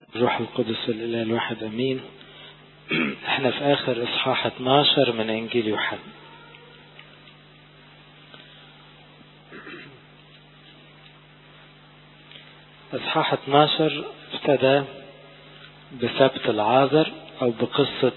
الروح القدس الإله الواحد أمين احنا في آخر إصحاح 12 من إنجيل يوحنا إصحاح 12 ابتدى بسبت العازر أو بقصة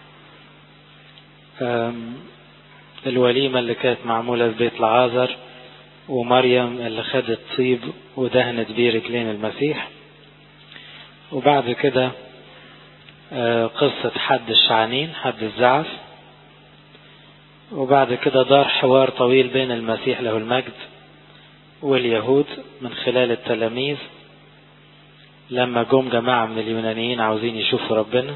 الوليمة اللي كانت معمولة في بيت العازر ومريم اللي خدت طيب ودهنت بيه رجلين المسيح وبعد كده قصة حد الشعانين حد الزعف وبعد كده دار حوار طويل بين المسيح له المجد واليهود من خلال التلاميذ لما جم جماعة من اليونانيين عاوزين يشوفوا ربنا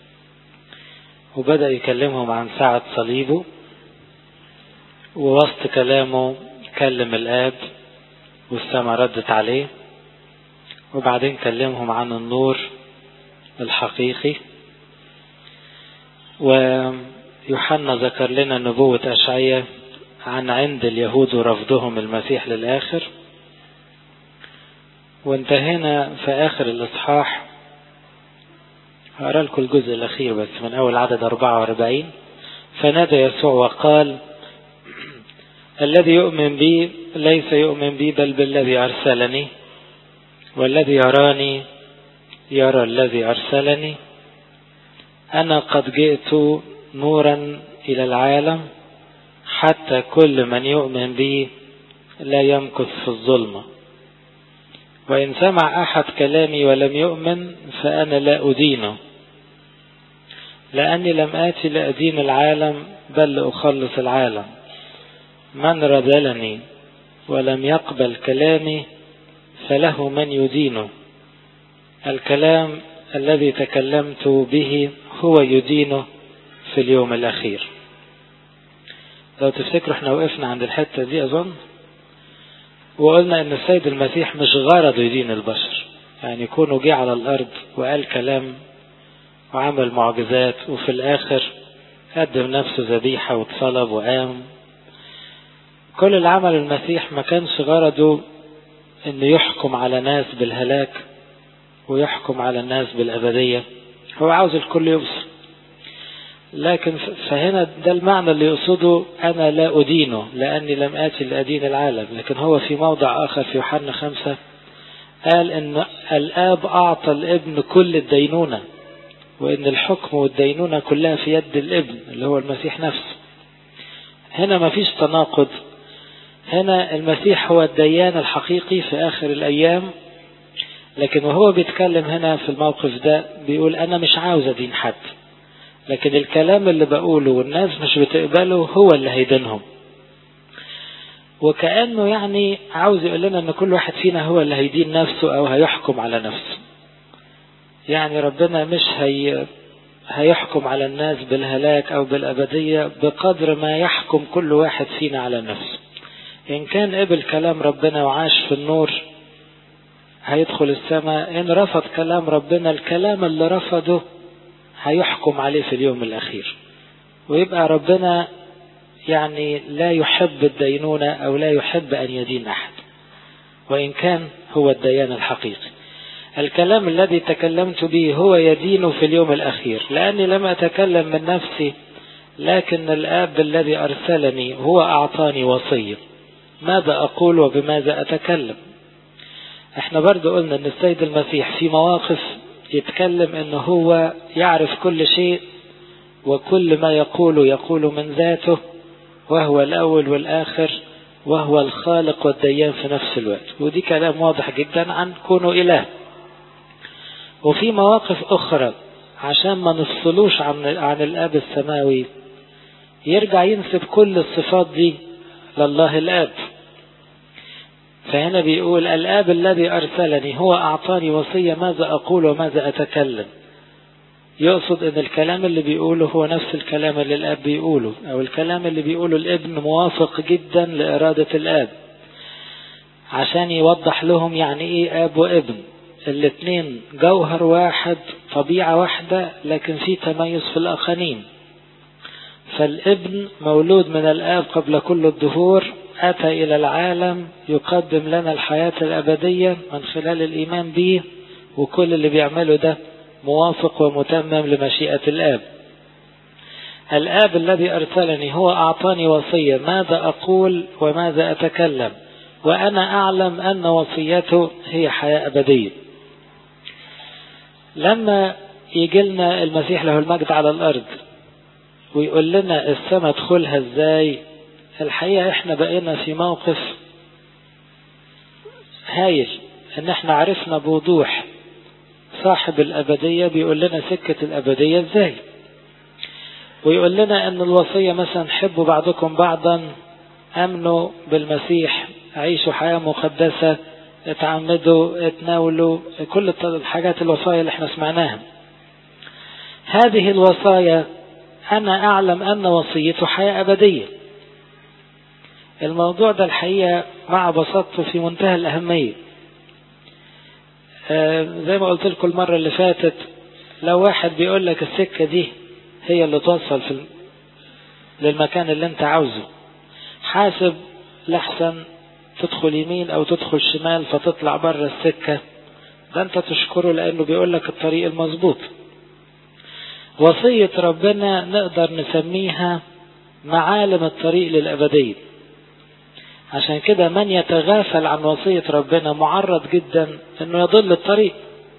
وبدأ يكلمهم عن ساعة صليبه ووسط كلامه كلم الآب والسماء ردت عليه وبعدين كلمهم عن النور الحقيقي ويوحنا ذكر لنا نبوة أشعية عن عند اليهود ورفضهم المسيح للآخر وانتهينا في آخر الإصحاح هقرا لكم الجزء الأخير بس من أول عدد 44 فنادى يسوع وقال الذي يؤمن بي ليس يؤمن بي بل بالذي أرسلني والذي يراني يرى الذي أرسلني أنا قد جئت نورا إلى العالم حتى كل من يؤمن بي لا يمكث في الظلمة وإن سمع أحد كلامي ولم يؤمن فأنا لا أدينه لأني لم آتي لأدين العالم بل لأخلص العالم من رذلني ولم يقبل كلامي فله من يدينه الكلام الذي تكلمت به هو يدينه في اليوم الأخير لو تفتكروا احنا وقفنا عند الحتة دي أظن وقلنا ان السيد المسيح مش غرضه يدين البشر يعني يكونوا جه على الأرض وقال كلام وعمل معجزات وفي الآخر قدم نفسه ذبيحة واتصلب وقام كل اللي عمل المسيح ما كانش غرضه انه يحكم على ناس بالهلاك ويحكم على الناس بالأبدية هو عاوز الكل يوصل لكن فهنا ده المعنى اللي يقصده أنا لا أدينه لأني لم آتي لأدين العالم لكن هو في موضع آخر في يوحنا خمسة قال إن الآب أعطى الابن كل الدينونة وإن الحكم والدينونة كلها في يد الابن اللي هو المسيح نفسه هنا ما فيش تناقض هنا المسيح هو الديان الحقيقي في آخر الأيام لكن وهو بيتكلم هنا في الموقف ده بيقول أنا مش عاوز أدين حد لكن الكلام اللي بقوله والناس مش بتقبله هو اللي هيدينهم وكأنه يعني عاوز يقول لنا ان كل واحد فينا هو اللي هيدين نفسه او هيحكم على نفسه يعني ربنا مش هي هيحكم على الناس بالهلاك او بالابدية بقدر ما يحكم كل واحد فينا على نفسه ان كان قبل كلام ربنا وعاش في النور هيدخل السماء ان رفض كلام ربنا الكلام اللي رفضه هيحكم عليه في اليوم الأخير ويبقى ربنا يعني لا يحب الدينونة أو لا يحب أن يدين أحد وإن كان هو الديان الحقيقي الكلام الذي تكلمت به هو يدين في اليوم الأخير لأني لم أتكلم من نفسي لكن الآب الذي أرسلني هو أعطاني وصية ماذا أقول وبماذا أتكلم احنا برضو قلنا ان السيد المسيح في مواقف يتكلم انه هو يعرف كل شيء وكل ما يقول يقول من ذاته وهو الاول والاخر وهو الخالق والديان في نفس الوقت ودي كلام واضح جدا عن كونه اله وفي مواقف اخرى عشان ما نفصلوش عن عن الاب السماوي يرجع ينسب كل الصفات دي لله الاب فهنا بيقول الآب الذي أرسلني هو أعطاني وصية ماذا أقول وماذا أتكلم يقصد أن الكلام اللي بيقوله هو نفس الكلام اللي الآب بيقوله أو الكلام اللي بيقوله الابن موافق جدا لإرادة الآب عشان يوضح لهم يعني إيه آب وابن الاثنين جوهر واحد طبيعة واحدة لكن في تميز في الآخرين فالابن مولود من الآب قبل كل الدهور أتى إلى العالم يقدم لنا الحياة الأبدية من خلال الإيمان به وكل اللي بيعمله ده موافق ومتمم لمشيئة الآب الآب الذي أرسلني هو أعطاني وصية ماذا أقول وماذا أتكلم وأنا أعلم أن وصيته هي حياة أبدية لما يجي لنا المسيح له المجد على الأرض ويقول لنا السماء ادخلها ازاي الحقيقة احنا بقينا في موقف هايل ان احنا عرفنا بوضوح صاحب الأبدية بيقول لنا سكة الأبدية ازاي ويقول لنا ان الوصية مثلا حبوا بعضكم بعضا امنوا بالمسيح عيشوا حياة مقدسة اتعمدوا اتناولوا كل الحاجات الوصايا اللي احنا سمعناها هذه الوصايا انا اعلم ان وصيته حياة ابدية الموضوع ده الحقيقة مع بساطته في منتهى الاهمية آه زي ما قلت لكم المرة اللي فاتت لو واحد بيقول لك السكة دي هي اللي توصل في للمكان اللي انت عاوزه حاسب لحسن تدخل يمين او تدخل شمال فتطلع بره السكة ده انت تشكره لانه بيقول لك الطريق المظبوط وصية ربنا نقدر نسميها معالم الطريق للأبدية عشان كده من يتغافل عن وصية ربنا معرض جدا انه يضل الطريق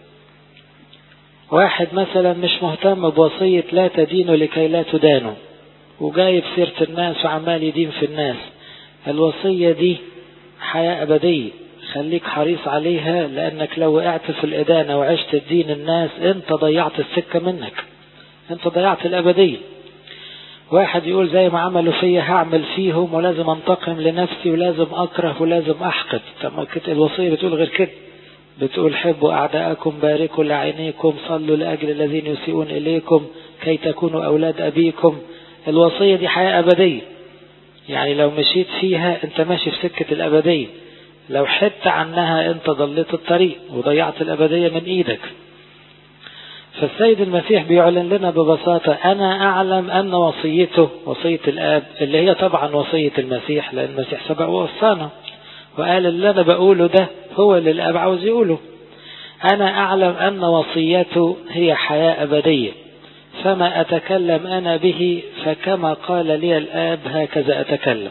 واحد مثلا مش مهتم بوصية لا تدينوا لكي لا تدانوا وجايب سيرة الناس وعمال يدين في الناس الوصية دي حياة أبدية خليك حريص عليها لأنك لو وقعت في الإدانة وعشت تدين الناس أنت ضيعت السكة منك أنت ضيعت الأبدية واحد يقول زي ما عملوا فيا هعمل فيهم ولازم انتقم لنفسي ولازم أكره ولازم أحقد طب ما الوصية بتقول غير كده بتقول حبوا أعداءكم باركوا لعينيكم صلوا لأجل الذين يسيئون إليكم كي تكونوا أولاد أبيكم الوصية دي حياة أبدية يعني لو مشيت فيها أنت ماشي في سكة الأبدية لو حدت عنها أنت ضليت الطريق وضيعت الأبدية من إيدك فالسيد المسيح بيعلن لنا ببساطة أنا أعلم أن وصيته وصية الآب اللي هي طبعا وصية المسيح لأن المسيح سبق ووصانا وقال اللي أنا بقوله ده هو اللي الآب عاوز يقوله أنا أعلم أن وصيته هي حياة أبدية فما أتكلم أنا به فكما قال لي الآب هكذا أتكلم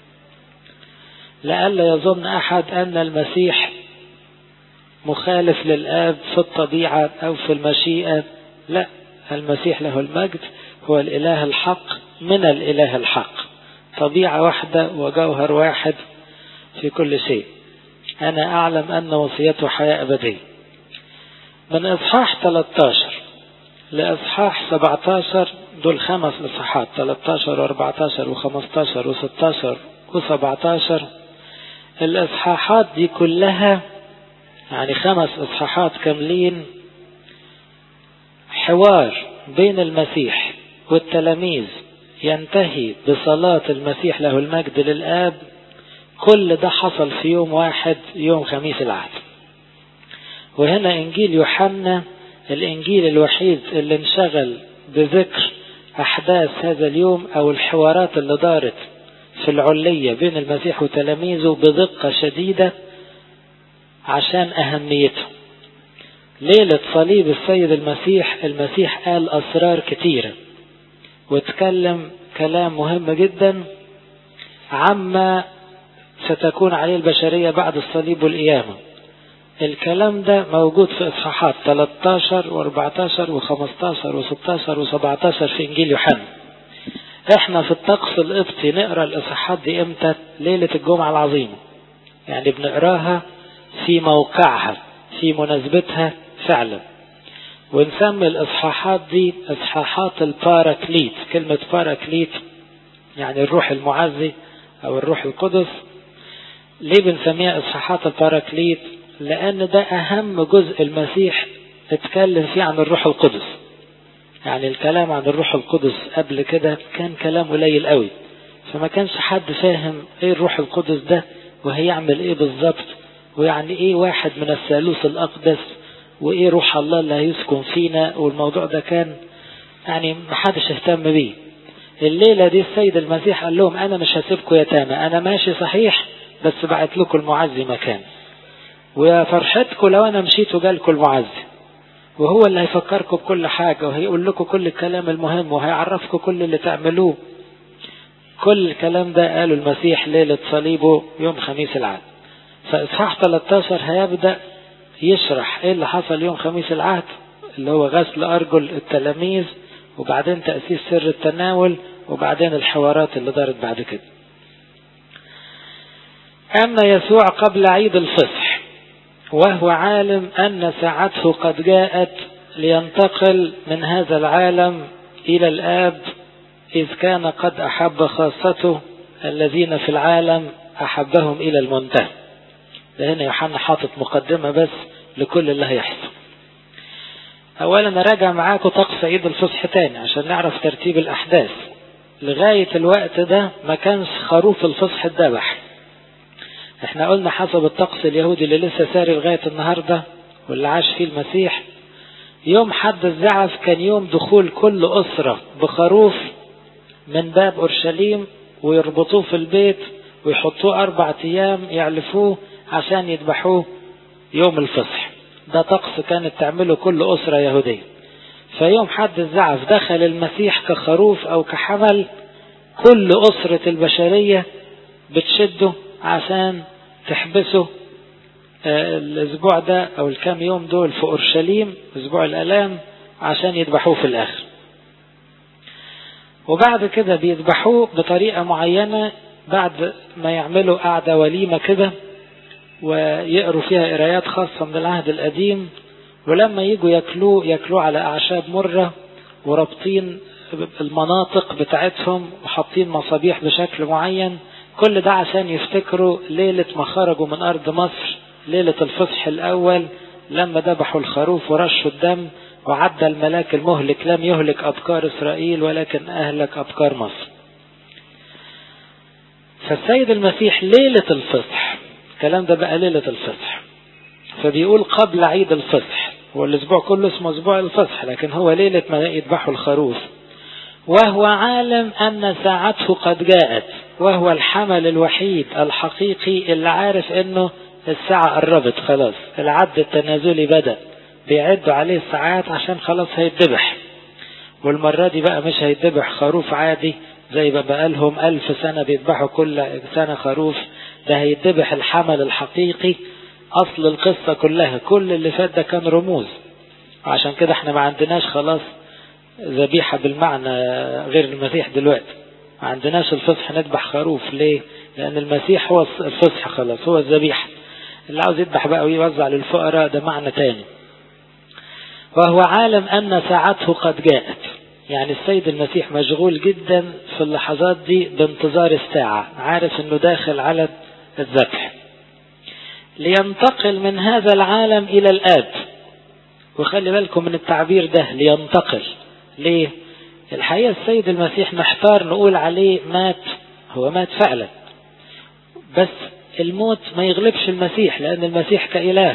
لئلا يظن أحد أن المسيح مخالف للآب في الطبيعة أو في المشيئة لا المسيح له المجد هو الإله الحق من الإله الحق طبيعة واحدة وجوهر واحد في كل شيء أنا أعلم أن وصيته حياة أبدية من إصحاح 13 لإصحاح 17 دول خمس إصحاحات 13 و14 و15 و16 و17 الإصحاحات دي كلها يعني خمس إصحاحات كاملين حوار بين المسيح والتلاميذ ينتهي بصلاة المسيح له المجد للآب كل ده حصل في يوم واحد يوم خميس العهد وهنا إنجيل يوحنا الإنجيل الوحيد اللي انشغل بذكر أحداث هذا اليوم أو الحوارات اللي دارت في العلية بين المسيح وتلاميذه بدقة شديدة عشان أهميته ليلة صليب السيد المسيح المسيح قال أسرار كتيرة واتكلم كلام مهم جدا عما ستكون عليه البشرية بعد الصليب والقيامة الكلام ده موجود في إصحاحات 13 و14 و15 و16 و17 في إنجيل يوحنا احنا في الطقس القبطي نقرا الإصحاحات دي امتى ليلة الجمعة العظيمة يعني بنقراها في موقعها في مناسبتها فعلا ونسمي الإصحاحات دي إصحاحات الباراكليت كلمة باراكليت يعني الروح المعزي أو الروح القدس ليه بنسميها إصحاحات الباراكليت لأن ده أهم جزء المسيح اتكلم فيه عن الروح القدس يعني الكلام عن الروح القدس قبل كده كان كلام قليل قوي فما كانش حد فاهم ايه الروح القدس ده وهيعمل ايه بالظبط ويعني ايه واحد من الثالوث الأقدس وايه روح الله اللي هيسكن فينا والموضوع ده كان يعني محدش اهتم بيه الليلة دي السيد المسيح قال لهم انا مش هسيبكم يتامى انا ماشي صحيح بس بعت لكم المعزي مكان ويا فرحتكم لو انا مشيت وجالكم المعزي وهو اللي هيفكركم بكل حاجة وهيقول لكم كل الكلام المهم وهيعرفكم كل اللي تعملوه كل الكلام ده قاله المسيح ليلة صليبه يوم خميس العهد فإصحاح 13 هيبدأ يشرح ايه اللي حصل يوم خميس العهد اللي هو غسل أرجل التلاميذ وبعدين تأسيس سر التناول وبعدين الحوارات اللي دارت بعد كده أما يسوع قبل عيد الفصح وهو عالم أن ساعته قد جاءت لينتقل من هذا العالم إلى الآب إذ كان قد أحب خاصته الذين في العالم أحبهم إلى المنتهى ده هنا يوحنا حاطط مقدمة بس لكل اللي هيحصل أولا راجع معاكم طقس عيد الفصح تاني عشان نعرف ترتيب الأحداث لغاية الوقت ده ما كانش خروف الفصح اتذبح احنا قلنا حسب الطقس اليهودي اللي لسه ساري لغاية النهاردة واللي عاش فيه المسيح يوم حد الزعف كان يوم دخول كل أسرة بخروف من باب أورشليم ويربطوه في البيت ويحطوه أربع أيام يعلفوه عشان يذبحوه يوم الفصح ده طقس كانت تعمله كل أسرة يهودية فيوم حد الزعف دخل المسيح كخروف أو كحمل كل أسرة البشرية بتشده عشان تحبسه الأسبوع ده أو الكام يوم دول في أورشليم أسبوع الألام عشان يذبحوه في الآخر وبعد كده بيذبحوه بطريقة معينة بعد ما يعملوا قعدة وليمة كده ويقروا فيها قرايات خاصة من العهد القديم ولما يجوا ياكلوه ياكلوه على أعشاب مرة ورابطين المناطق بتاعتهم وحاطين مصابيح بشكل معين كل ده عشان يفتكروا ليلة ما خرجوا من أرض مصر ليلة الفصح الأول لما ذبحوا الخروف ورشوا الدم وعدى الملاك المهلك لم يهلك أبكار إسرائيل ولكن أهلك أبكار مصر فالسيد المسيح ليلة الفصح الكلام ده بقى ليلة الفصح فبيقول قبل عيد الفصح هو الأسبوع كله اسمه أسبوع الفصح لكن هو ليلة ما يذبحوا الخروف وهو عالم أن ساعته قد جاءت وهو الحمل الوحيد الحقيقي اللي عارف أنه الساعة قربت خلاص العد التنازلي بدأ بيعدوا عليه الساعات عشان خلاص هيتذبح والمرة دي بقى مش هيتذبح خروف عادي زي ما بقالهم ألف سنة بيذبحوا كل سنة خروف ده هيتذبح الحمل الحقيقي أصل القصة كلها كل اللي فات ده كان رموز عشان كده احنا ما عندناش خلاص ذبيحة بالمعنى غير المسيح دلوقتي ما عندناش الفصح نذبح خروف ليه لأن المسيح هو الفصح خلاص هو الذبيحة اللي عاوز يذبح بقى ويوزع للفقراء ده معنى تاني وهو عالم أن ساعته قد جاءت يعني السيد المسيح مشغول جدا في اللحظات دي بانتظار الساعة عارف انه داخل على الذبح لينتقل من هذا العالم إلى الآب وخلي بالكم من التعبير ده لينتقل ليه الحقيقة السيد المسيح محتار نقول عليه مات هو مات فعلا بس الموت ما يغلبش المسيح لأن المسيح كإله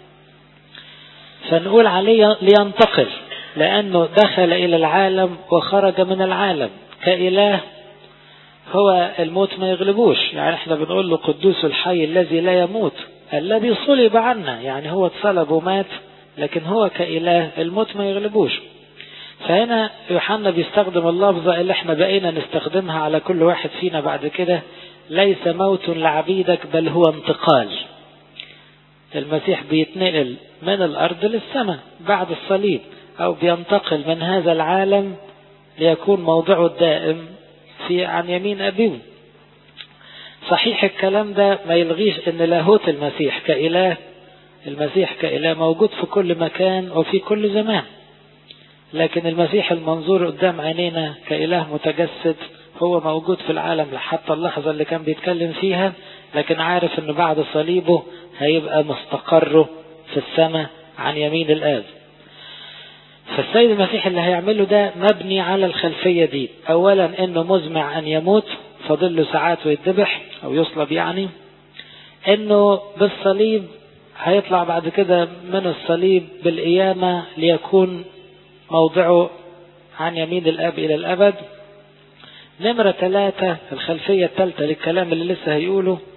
فنقول عليه لينتقل لأنه دخل إلى العالم وخرج من العالم كإله هو الموت ما يغلبوش يعني احنا بنقول له قدوس الحي الذي لا يموت الذي صلب عنا يعني هو اتصلب ومات لكن هو كإله الموت ما يغلبوش فهنا يوحنا بيستخدم اللفظة اللي احنا بقينا نستخدمها على كل واحد فينا بعد كده ليس موت لعبيدك بل هو انتقال المسيح بيتنقل من الأرض للسماء بعد الصليب أو بينتقل من هذا العالم ليكون موضعه الدائم في عن يمين أبيه صحيح الكلام ده ما يلغيش ان لاهوت المسيح كإله المسيح كإله موجود في كل مكان وفي كل زمان لكن المسيح المنظور قدام عينينا كإله متجسد هو موجود في العالم حتى اللحظة اللي كان بيتكلم فيها لكن عارف انه بعد صليبه هيبقى مستقره في السماء عن يمين الآب فالسيد المسيح اللي هيعمله ده مبني على الخلفية دي أولا أنه مزمع أن يموت فاضل له ساعات ويتذبح أو يصلب يعني أنه بالصليب هيطلع بعد كده من الصليب بالقيامة ليكون موضعه عن يمين الآب إلى الأبد نمرة ثلاثة الخلفية الثالثة للكلام اللي لسه هيقوله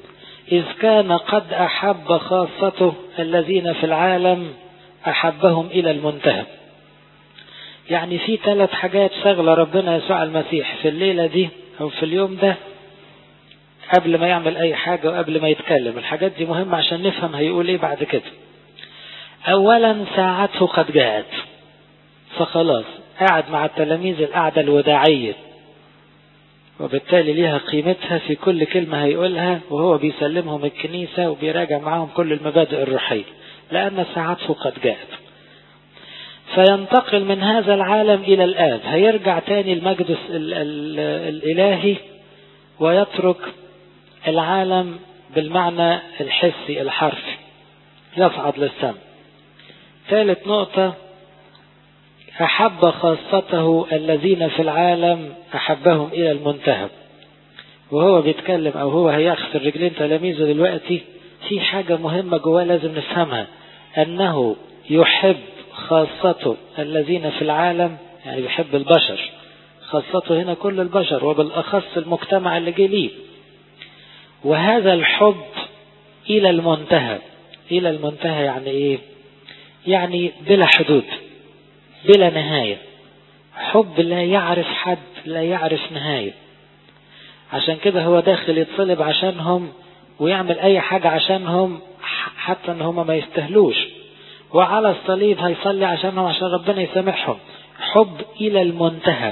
إذ كان قد أحب خاصته الذين في العالم أحبهم إلى المنتهى يعني في ثلاث حاجات شغلة ربنا يسوع المسيح في الليلة دي أو في اليوم ده قبل ما يعمل أي حاجة وقبل ما يتكلم الحاجات دي مهمة عشان نفهم هيقول إيه بعد كده أولا ساعته قد جاءت فخلاص قاعد مع التلاميذ القعدة الوداعية وبالتالي ليها قيمتها في كل كلمة هيقولها وهو بيسلمهم الكنيسة وبيراجع معهم كل المبادئ الروحية لأن ساعته قد جاءت فينتقل من هذا العالم إلى الآب هيرجع تاني المجد ال ال الإلهي ويترك العالم بالمعنى الحسي الحرفي يصعد للسماء ثالث نقطة أحب خاصته الذين في العالم أحبهم إلى المنتهى وهو بيتكلم أو هو هيغسل رجلين تلاميذه دلوقتي في حاجة مهمة جواه لازم نفهمها أنه يحب خاصته الذين في العالم يعني بيحب البشر خاصته هنا كل البشر وبالأخص المجتمع اللي جه ليه وهذا الحب إلى المنتهى إلى المنتهى يعني إيه يعني بلا حدود بلا نهاية حب لا يعرف حد لا يعرف نهاية عشان كده هو داخل يتصلب عشانهم ويعمل أي حاجة عشانهم حتى ان هم ما يستهلوش وعلى الصليب هيصلي عشانهم عشان ربنا يسامحهم حب إلى المنتهى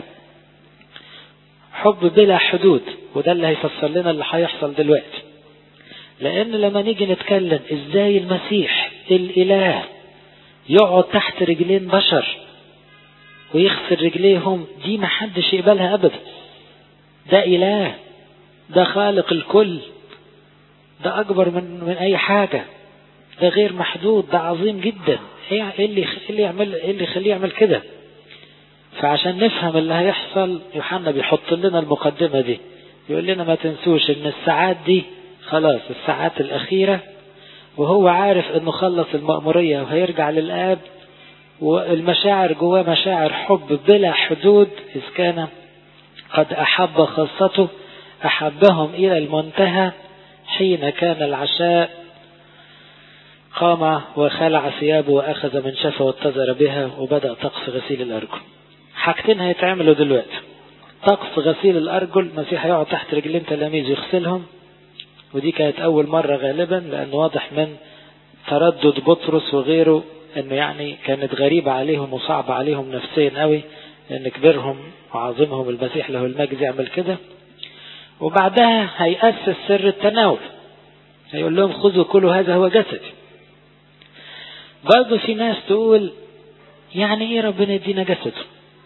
حب بلا حدود وده اللي هيفسر لنا اللي هيحصل دلوقتي لأن لما نيجي نتكلم إزاي المسيح الإله يقعد تحت رجلين بشر ويغسل رجليهم دي ما حدش يقبلها أبدا ده إله ده خالق الكل ده أكبر من من أي حاجة ده غير محدود ده عظيم جدا ايه اللي اللي يعمل ايه اللي يخليه يعمل كده فعشان نفهم اللي هيحصل يوحنا بيحط لنا المقدمة دي يقول لنا ما تنسوش ان الساعات دي خلاص الساعات الأخيرة وهو عارف انه خلص المأمورية وهيرجع للآب والمشاعر جواه مشاعر حب بلا حدود إذ كان قد أحب خاصته أحبهم إلى المنتهى حين كان العشاء قام وخلع ثيابه وأخذ من شفة واتزر بها وبدأ طقس غسيل الأرجل حاجتين هيتعملوا دلوقتي طقس غسيل الأرجل المسيح يقعد تحت رجلين تلاميذ يغسلهم ودي كانت أول مرة غالبا لأنه واضح من تردد بطرس وغيره انه يعني كانت غريبة عليهم وصعبة عليهم نفسيا قوي ان كبرهم وعظمهم المسيح له المجد يعمل كده وبعدها هيأسس سر التناول هيقول لهم خذوا كل هذا هو جسدي برضه في ناس تقول يعني ايه ربنا يدينا جسده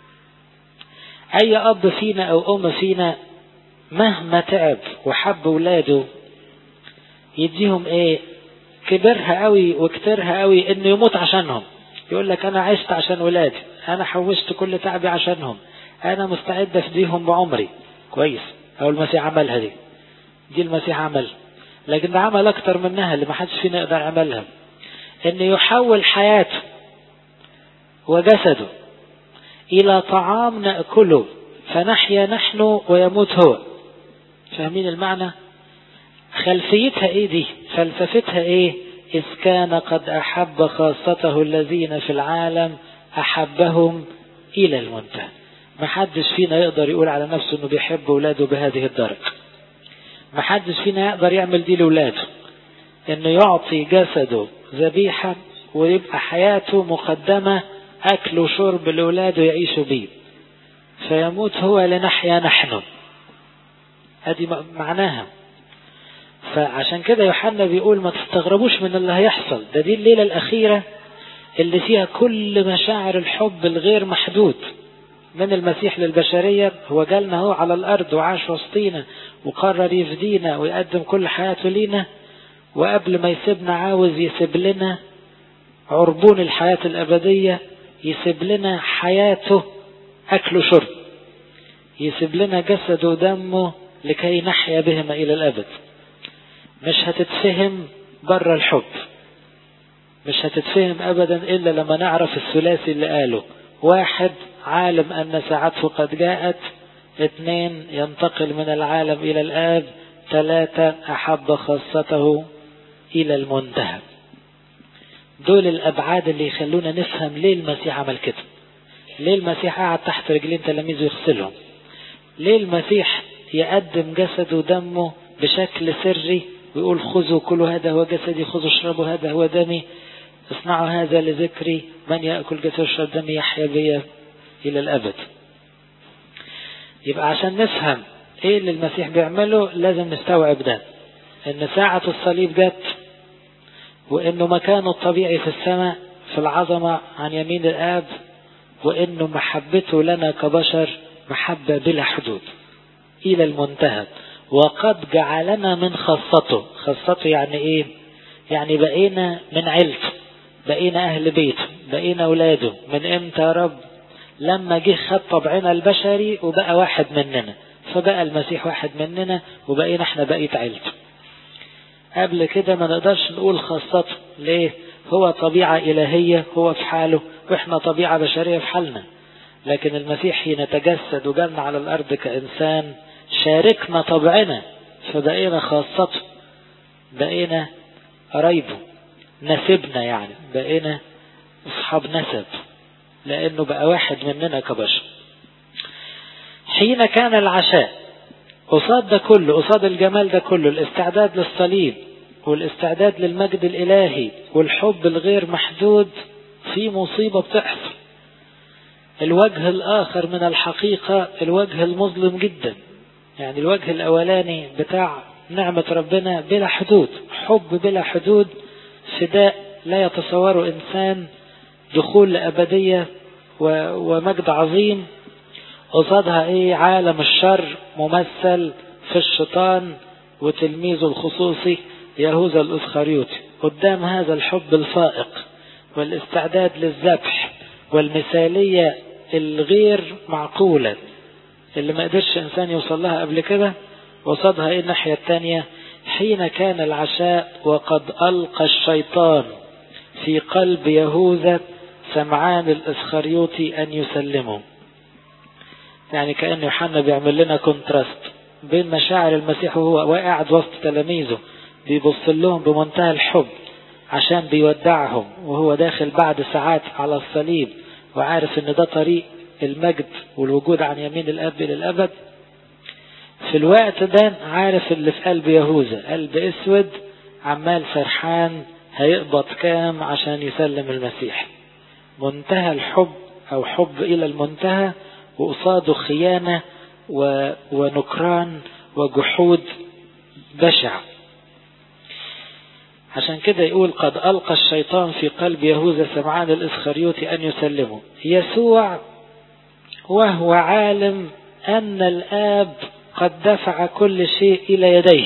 اي اب فينا او ام فينا مهما تعب وحب ولاده يديهم ايه كبرها قوي وكترها قوي انه يموت عشانهم يقول لك انا عشت عشان ولادي انا حوشت كل تعبي عشانهم انا مستعد افديهم بعمري كويس او المسيح عملها دي دي المسيح عمل لكن ده عمل اكتر منها اللي ما حدش فينا يقدر يعملها انه يحول حياته وجسده الى طعام ناكله فنحيا نحن ويموت هو فاهمين المعنى خلفيتها ايه دي فلسفتها ايه اذ كان قد احب خاصته الذين في العالم احبهم الى المنتهى ما حدش فينا يقدر يقول على نفسه انه بيحب اولاده بهذه الدرجة ما حدش فينا يقدر يعمل دي لاولاده انه يعطي جسده ذبيحة ويبقى حياته مقدمة اكل وشرب لاولاده يعيشوا بيه فيموت هو لنحيا نحن هذه معناها فعشان كده يوحنا بيقول ما تستغربوش من اللي هيحصل ده دي الليلة الأخيرة اللي فيها كل مشاعر الحب الغير محدود من المسيح للبشرية هو جالنا هو على الأرض وعاش وسطينا وقرر يفدينا ويقدم كل حياته لينا وقبل ما يسيبنا عاوز يسيب لنا عربون الحياة الأبدية يسيب لنا حياته أكل وشرب يسيب لنا جسده ودمه لكي نحيا بهما إلى الأبد مش هتتفهم بره الحب مش هتتفهم ابدا الا لما نعرف الثلاثي اللي قاله واحد عالم ان ساعته قد جاءت اثنين ينتقل من العالم الى الاب ثلاثة أحب خاصته إلى المنتهى دول الأبعاد اللي يخلونا نفهم ليه المسيح عمل كده ليه المسيح قعد تحت رجلين تلاميذه يغسلهم ليه المسيح يقدم جسده ودمه بشكل سري ويقول خذوا كلوا هذا هو جسدي خذوا اشربوا هذا هو دمي اصنعوا هذا لذكري من يأكل جسد ويشرب دمي يحيا بي إلى الأبد يبقى عشان نفهم ايه اللي المسيح بيعمله لازم نستوعب ده ان ساعة الصليب جت وانه مكانه الطبيعي في السماء في العظمة عن يمين الآب وانه محبته لنا كبشر محبة بلا حدود الى المنتهى وقد جعلنا من خاصته خاصته يعني ايه يعني بقينا من عيلته بقينا اهل بيته بقينا اولاده من امتى يا رب لما جه خد طبعنا البشري وبقى واحد مننا فبقى المسيح واحد مننا وبقينا احنا بقية عيلته قبل كده ما نقدرش نقول خاصته ليه هو طبيعة إلهية هو في حاله وإحنا طبيعة بشرية في حالنا لكن المسيح حين تجسد وجالنا على الأرض كإنسان شاركنا طبعنا فبقينا خاصته بقينا قرايبه نسبنا يعني بقينا أصحاب نسب لأنه بقى واحد مننا كبشر حين كان العشاء قصاد ده كله قصاد الجمال ده كله الاستعداد للصليب والاستعداد للمجد الإلهي والحب الغير محدود في مصيبة بتحصل الوجه الآخر من الحقيقة الوجه المظلم جدا يعني الوجه الأولاني بتاع نعمة ربنا بلا حدود حب بلا حدود فداء لا يتصوره إنسان دخول لأبدية ومجد عظيم قصادها ايه عالم الشر ممثل في الشيطان وتلميذه الخصوصي يهوذا الاسخريوطي قدام هذا الحب الفائق والاستعداد للذبح والمثالية الغير معقولة اللي ما قدرش انسان يوصل لها قبل كده قصادها ايه الناحية التانية حين كان العشاء وقد ألقى الشيطان في قلب يهوذا سمعان الاسخريوطي أن يسلمه يعني كأن يوحنا بيعمل لنا كونتراست بين مشاعر المسيح وهو قاعد وسط تلاميذه بيبص لهم بمنتهى الحب عشان بيودعهم وهو داخل بعد ساعات على الصليب وعارف ان ده طريق المجد والوجود عن يمين الاب الى الابد في الوقت ده عارف اللي في قلب يهوذا قلب اسود عمال فرحان هيقبض كام عشان يسلم المسيح منتهى الحب او حب الى المنتهى وقصاده خيانة و... ونكران وجحود بشع عشان كده يقول قد ألقى الشيطان في قلب يهوذا سمعان الإسخريوطي أن يسلمه يسوع وهو عالم أن الآب قد دفع كل شيء إلى يديه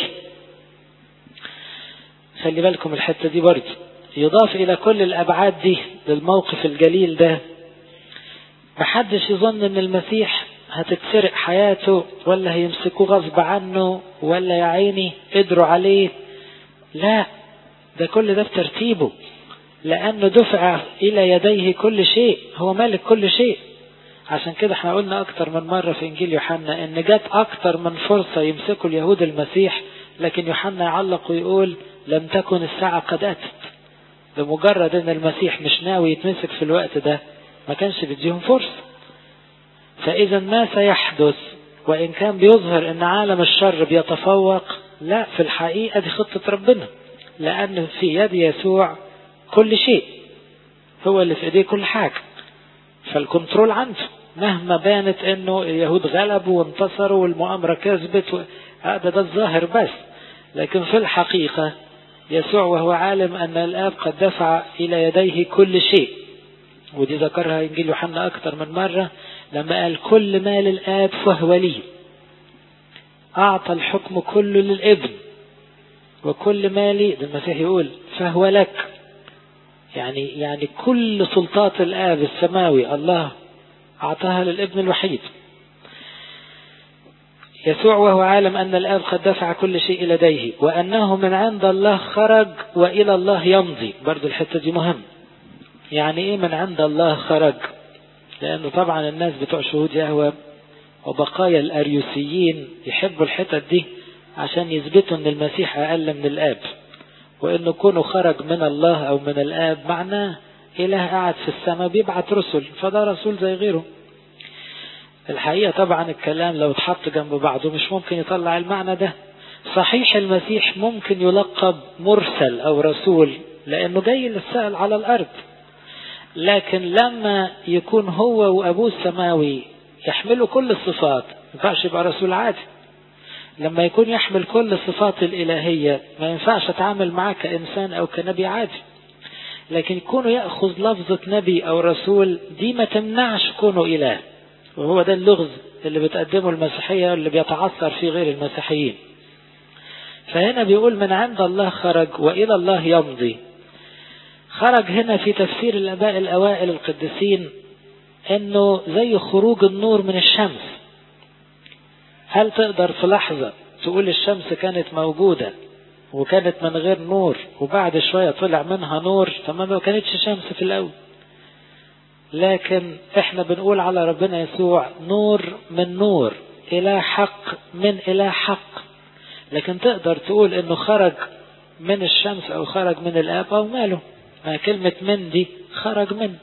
خلي بالكم الحتة دي برضه يضاف إلى كل الأبعاد دي للموقف الجليل ده محدش يظن ان المسيح هتتسرق حياته ولا هيمسكوه غصب عنه ولا يا عيني قدروا عليه لا ده كل ده بترتيبه لانه دفع الى يديه كل شيء هو مالك كل شيء عشان كده احنا قلنا اكتر من مرة في انجيل يوحنا ان جت اكتر من فرصة يمسكوا اليهود المسيح لكن يوحنا يعلق ويقول لم تكن الساعة قد اتت بمجرد ان المسيح مش ناوي يتمسك في الوقت ده ما كانش بيديهم فرصة فإذا ما سيحدث وإن كان بيظهر أن عالم الشر بيتفوق لا في الحقيقة دي خطة ربنا لأن في يد يسوع كل شيء هو اللي في ايديه كل حاجة فالكنترول عنده مهما بانت انه اليهود غلبوا وانتصروا والمؤامرة كذبت هذا ده الظاهر بس لكن في الحقيقة يسوع وهو عالم أن الآب قد دفع إلى يديه كل شيء ودي ذكرها إنجيل يوحنا أكثر من مرة لما قال كل ما للآب فهو لي أعطى الحكم كله للابن وكل ما لي ده المسيح يقول فهو لك يعني يعني كل سلطات الآب السماوي الله أعطاها للابن الوحيد يسوع وهو عالم أن الآب قد دفع كل شيء إلى يديه وأنه من عند الله خرج وإلى الله يمضي برضو الحتة دي مهم يعني إيه من عند الله خرج لأنه طبعا الناس بتوع شهود يهوى وبقايا الأريوسيين يحبوا الحتت دي عشان يثبتوا ان المسيح اقل من الاب وانه كونه خرج من الله او من الاب معناه اله قاعد في السماء بيبعت رسل فده رسول زي غيره الحقيقة طبعا الكلام لو اتحط جنب بعضه مش ممكن يطلع المعنى ده صحيح المسيح ممكن يلقب مرسل او رسول لانه جاي للسائل على الارض لكن لما يكون هو وابوه السماوي يحملوا كل الصفات ما ينفعش يبقى رسول عادي لما يكون يحمل كل الصفات الإلهية ما ينفعش أتعامل معاه كإنسان أو كنبي عادي لكن كونه يأخذ لفظة نبي أو رسول دي ما تمنعش كونه إله وهو ده اللغز اللي بتقدمه المسيحية اللي بيتعثر فيه غير المسيحيين فهنا بيقول من عند الله خرج وإلى الله يمضي خرج هنا في تفسير الآباء الأوائل القديسين انه زي خروج النور من الشمس هل تقدر في لحظة تقول الشمس كانت موجودة وكانت من غير نور وبعد شوية طلع منها نور فما ما كانتش شمس في الأول لكن احنا بنقول على ربنا يسوع نور من نور إله حق من إله حق لكن تقدر تقول انه خرج من الشمس او خرج من الاب او ماله ما كلمة من دي خرج من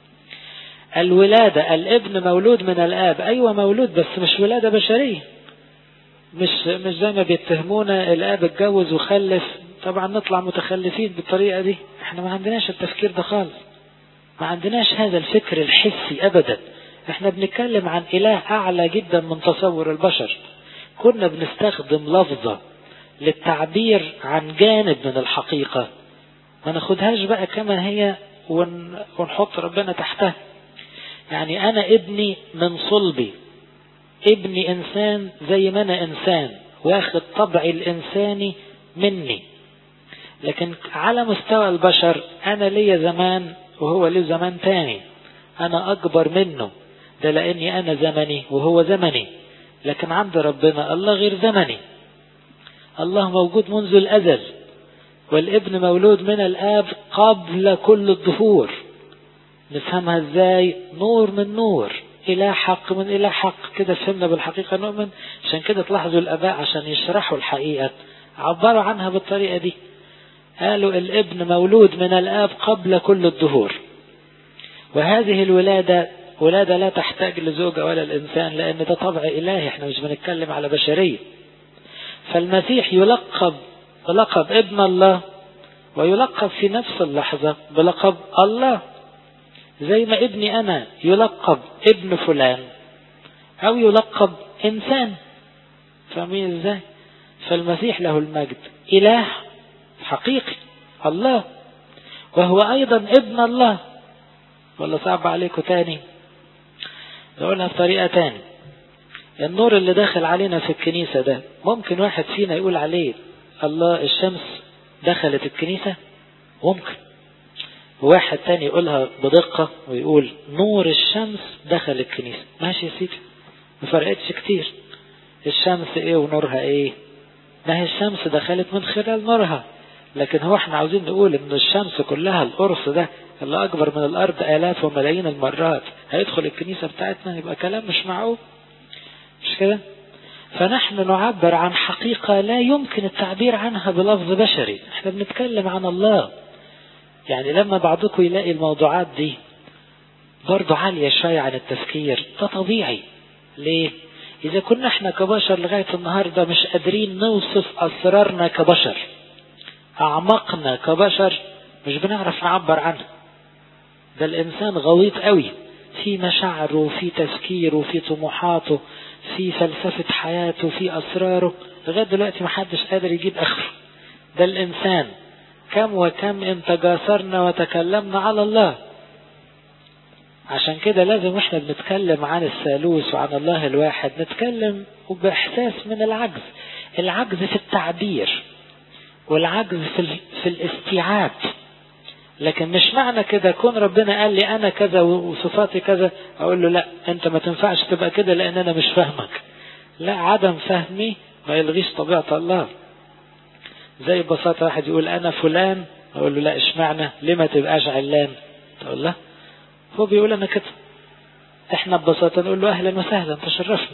الولادة الابن مولود من الاب ايوه مولود بس مش ولادة بشرية مش مش زي ما بيتهمونا الاب اتجوز وخلف طبعا نطلع متخلفين بالطريقة دي احنا ما عندناش التفكير ده خالص ما عندناش هذا الفكر الحسي ابدا احنا بنتكلم عن اله اعلى جدا من تصور البشر كنا بنستخدم لفظة للتعبير عن جانب من الحقيقة ما ناخدهاش بقى كما هي ونحط ربنا تحتها يعني أنا ابني من صلبي ابني إنسان زي ما أنا إنسان واخد طبعي الإنساني مني لكن على مستوى البشر أنا ليا زمان وهو ليه زمان تاني أنا أكبر منه ده لأني أنا زمني وهو زمني لكن عند ربنا الله غير زمني الله موجود منذ الأزل والابن مولود من الآب قبل كل الظهور نفهمها ازاي نور من نور إله حق من إله حق كده فهمنا بالحقيقة نؤمن عشان كده تلاحظوا الآباء عشان يشرحوا الحقيقة عبروا عنها بالطريقة دي قالوا الابن مولود من الآب قبل كل الظهور وهذه الولادة ولادة لا تحتاج لزوجة ولا الإنسان لأن ده طبع إلهي احنا مش بنتكلم على بشرية فالمسيح يلقب بلقب ابن الله ويلقب في نفس اللحظة بلقب الله زي ما ابني أنا يلقب ابن فلان أو يلقب إنسان فاهمين ازاي فالمسيح له المجد إله حقيقي الله وهو أيضا ابن الله ولا صعب عليكم تاني نقولها بطريقة تاني النور اللي داخل علينا في الكنيسة ده ممكن واحد فينا يقول عليه الله الشمس دخلت الكنيسة ممكن وواحد تاني يقولها بدقة ويقول نور الشمس دخل الكنيسة ماشي يا سيدي ما فرقتش كتير الشمس ايه ونورها ايه ما هي الشمس دخلت من خلال نورها لكن هو احنا عاوزين نقول ان الشمس كلها القرص ده اللي اكبر من الارض الاف وملايين المرات هيدخل الكنيسة بتاعتنا يبقى كلام مش معقول مش كده فنحن نعبر عن حقيقة لا يمكن التعبير عنها بلفظ بشري احنا بنتكلم عن الله يعني لما بعضكم يلاقي الموضوعات دي برضو عالية شوية عن التفكير ده طبيعي ليه إذا كنا احنا كبشر لغاية النهاردة مش قادرين نوصف أسرارنا كبشر أعمقنا كبشر مش بنعرف نعبر عنها ده الإنسان غويط قوي في مشاعره في تفكيره في طموحاته في فلسفة حياته في أسراره لغاية دلوقتي محدش قادر يجيب آخره ده الإنسان كم وكم إن تجاسرنا وتكلمنا على الله عشان كده لازم احنا بنتكلم عن الثالوث وعن الله الواحد نتكلم بإحساس من العجز العجز في التعبير والعجز في, في الاستيعاب لكن مش معنى كده كون ربنا قال لي انا كذا وصفاتي كذا اقول له لا انت ما تنفعش تبقى كده لان انا مش فاهمك لا عدم فهمي ما يلغيش طبيعة الله زي ببساطة واحد يقول انا فلان اقول له لا اشمعنى ليه ما تبقاش علان تقول له هو بيقول انا كده احنا ببساطة نقول له اهلا وسهلا تشرفنا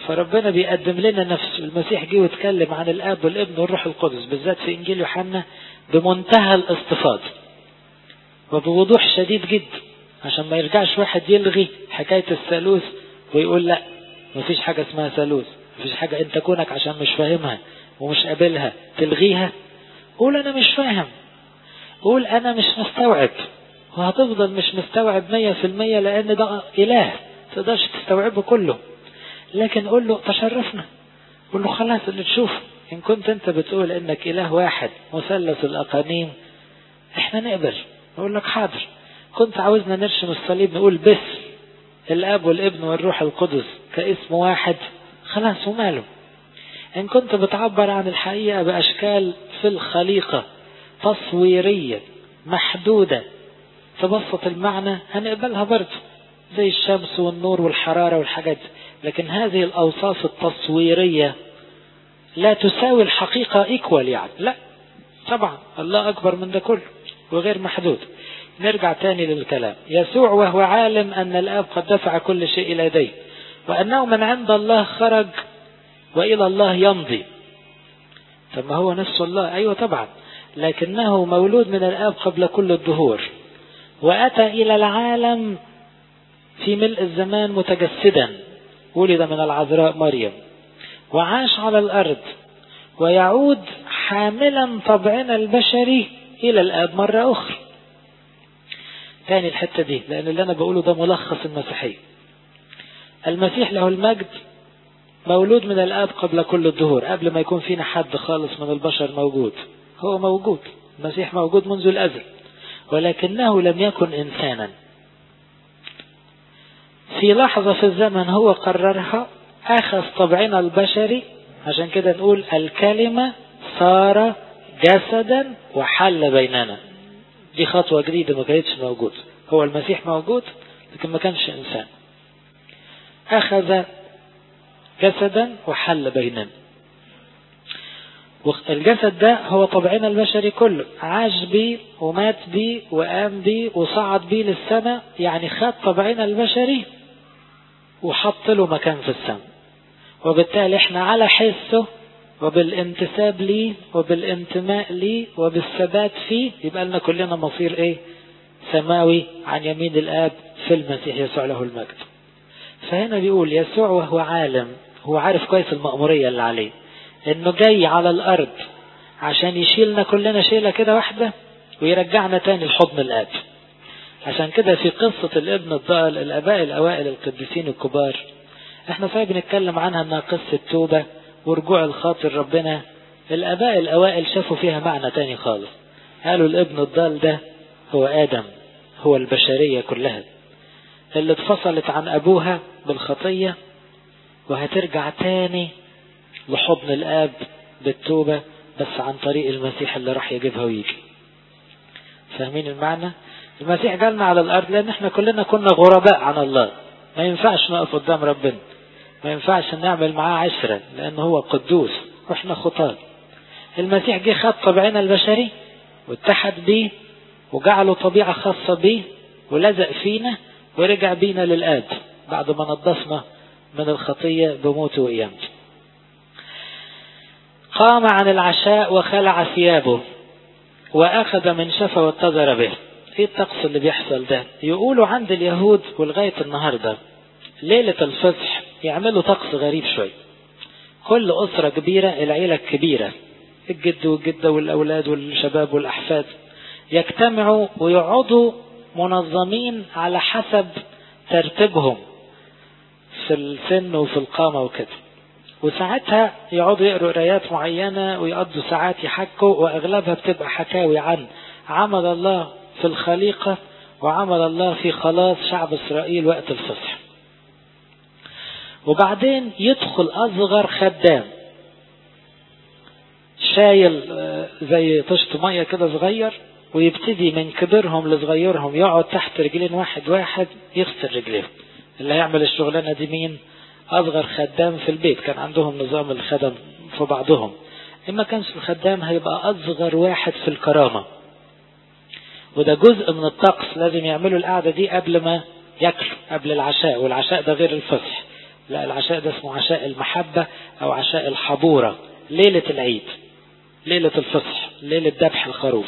فربنا بيقدم لنا نفسه المسيح جه واتكلم عن الاب والابن والروح القدس بالذات في انجيل يوحنا بمنتهى الاستفاضه وبوضوح شديد جدا عشان ما يرجعش واحد يلغي حكايه الثالوث ويقول لا مفيش حاجه اسمها ثالوث مفيش حاجه انت كونك عشان مش فاهمها ومش قابلها تلغيها قول انا مش فاهم قول انا مش مستوعب وهتفضل مش مستوعب مية في المية لان ده اله تقدرش تستوعبه كله لكن قول له تشرفنا قول له خلاص اللي تشوفه ان كنت انت بتقول انك اله واحد مثلث الاقانيم احنا نقبل نقول لك حاضر كنت عاوزنا نرسم الصليب نقول بس الاب والابن والروح القدس كاسم واحد خلاص وماله ان كنت بتعبر عن الحقيقة باشكال في الخليقة تصويرية محدودة تبسط المعنى هنقبلها برضه زي الشمس والنور والحرارة والحاجات لكن هذه الأوصاف التصويرية لا تساوي الحقيقة ايكوال يعني لا طبعا الله أكبر من ده كله وغير محدود نرجع تاني للكلام يسوع وهو عالم أن الآب قد دفع كل شيء إلى يديه وأنه من عند الله خرج وإلى الله يمضي طب ما هو نفس الله أيوة طبعا لكنه مولود من الآب قبل كل الدهور وأتى إلى العالم في ملء الزمان متجسدا ولد من العذراء مريم وعاش على الأرض ويعود حاملا طبعنا البشري إلى الآب مرة أخرى تاني الحتة دي لأن اللي أنا بقوله ده ملخص المسيحية المسيح له المجد مولود من الآب قبل كل الدهور قبل ما يكون فينا حد خالص من البشر موجود هو موجود المسيح موجود منذ الأزل ولكنه لم يكن إنسانا في لحظة في الزمن هو قررها أخذ طبعنا البشري عشان كده نقول الكلمة صار جسدا وحل بيننا دي خطوة جديدة ما كانتش موجود هو المسيح موجود لكن ما كانش إنسان أخذ جسدا وحل بيننا الجسد ده هو طبعنا البشري كله عاش بيه ومات بيه وقام بيه وصعد بيه للسماء يعني خد طبعنا البشري وحط له مكان في السماء وبالتالي احنا على حسه وبالانتساب ليه وبالانتماء ليه وبالثبات فيه يبقى لنا كلنا مصير ايه سماوي عن يمين الاب في المسيح يسوع له المجد فهنا بيقول يسوع وهو عالم هو عارف كويس المأمورية اللي عليه انه جاي على الارض عشان يشيلنا كلنا شيلة كده واحدة ويرجعنا تاني لحضن الاب عشان كده في قصة الابن الضال الاباء الاوائل القديسين الكبار احنا صحيح بنتكلم عنها انها قصة توبة ورجوع الخاطر ربنا الاباء الاوائل شافوا فيها معنى تاني خالص قالوا الابن الضال ده هو ادم هو البشرية كلها اللي اتفصلت عن ابوها بالخطية وهترجع تاني لحضن الاب بالتوبة بس عن طريق المسيح اللي راح يجيبها ويجي فاهمين المعنى المسيح جالنا على الارض لان احنا كلنا كنا غرباء عن الله ما ينفعش نقف قدام ربنا ما ينفعش نعمل معاه عشرة لأنه هو قدوس وإحنا خطاة المسيح جه خد طبعنا البشري واتحد بيه وجعله طبيعة خاصة بيه ولزق فينا ورجع بينا للآب بعد ما نظفنا من الخطية بموته وقيامته قام عن العشاء وخلع ثيابه وأخذ من شفا واتزر به ايه الطقس اللي بيحصل ده يقولوا عند اليهود ولغاية النهاردة ليلة الفصح يعملوا طقس غريب شوي كل أسرة كبيرة العيلة الكبيرة الجد والجدة والأولاد والشباب والأحفاد يجتمعوا ويقعدوا منظمين على حسب ترتيبهم في السن وفي القامة وكده وساعتها يقعدوا يقروا قرايات معينة ويقضوا ساعات يحكوا وأغلبها بتبقى حكاوي عن عمل الله في الخليقة وعمل الله في خلاص شعب إسرائيل وقت الفصح وبعدين يدخل أصغر خدام شايل زي طشت مية كده صغير ويبتدي من كبرهم لصغيرهم يقعد تحت رجلين واحد واحد يغسل رجليهم اللي هيعمل الشغلانة دي مين أصغر خدام في البيت كان عندهم نظام الخدم في بعضهم إما كانش الخدام هيبقى أصغر واحد في الكرامة وده جزء من الطقس لازم يعملوا القعدة دي قبل ما ياكلوا قبل العشاء والعشاء ده غير الفصح لا العشاء ده اسمه عشاء المحبة أو عشاء الحبورة ليلة العيد ليلة الفصح ليلة ذبح الخروف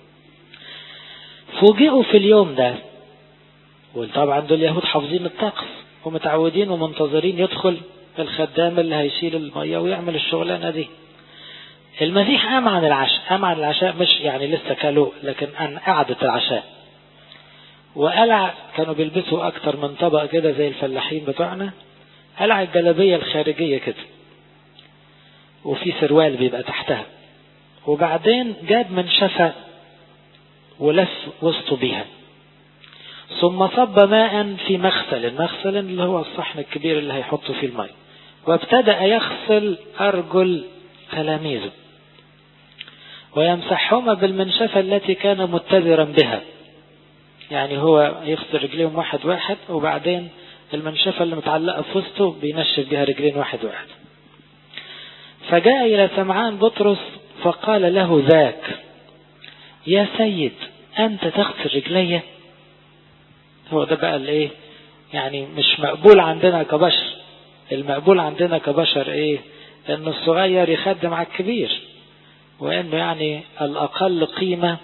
فوجئوا في اليوم ده وطبعا دول اليهود حافظين الطقس ومتعودين ومنتظرين يدخل الخدام اللي هيشيل المية ويعمل الشغلانة دي المسيح قام عن العشاء قام عن العشاء مش يعني لسه كلوا لكن عن قعدة العشاء وقلع كانوا بيلبسوا أكتر من طبق كده زي الفلاحين بتوعنا قلع الجلابية الخارجية كده وفي سروال بيبقى تحتها وبعدين جاب من شفا ولف وسطه بيها ثم صب ماء في مغسل مغسل اللي هو الصحن الكبير اللي هيحطه فيه الماء وابتدأ يغسل أرجل تلاميذه ويمسحهما بالمنشفة التي كان متذرا بها يعني هو يغسل رجليهم واحد واحد وبعدين المنشفة اللي متعلقة في وسطه بينشف بها رجلين واحد واحد فجاء إلى سمعان بطرس فقال له ذاك يا سيد أنت تغسل رجلي هو ده بقى الايه يعني مش مقبول عندنا كبشر المقبول عندنا كبشر ايه ان الصغير يخدم على الكبير وانه يعني الاقل قيمة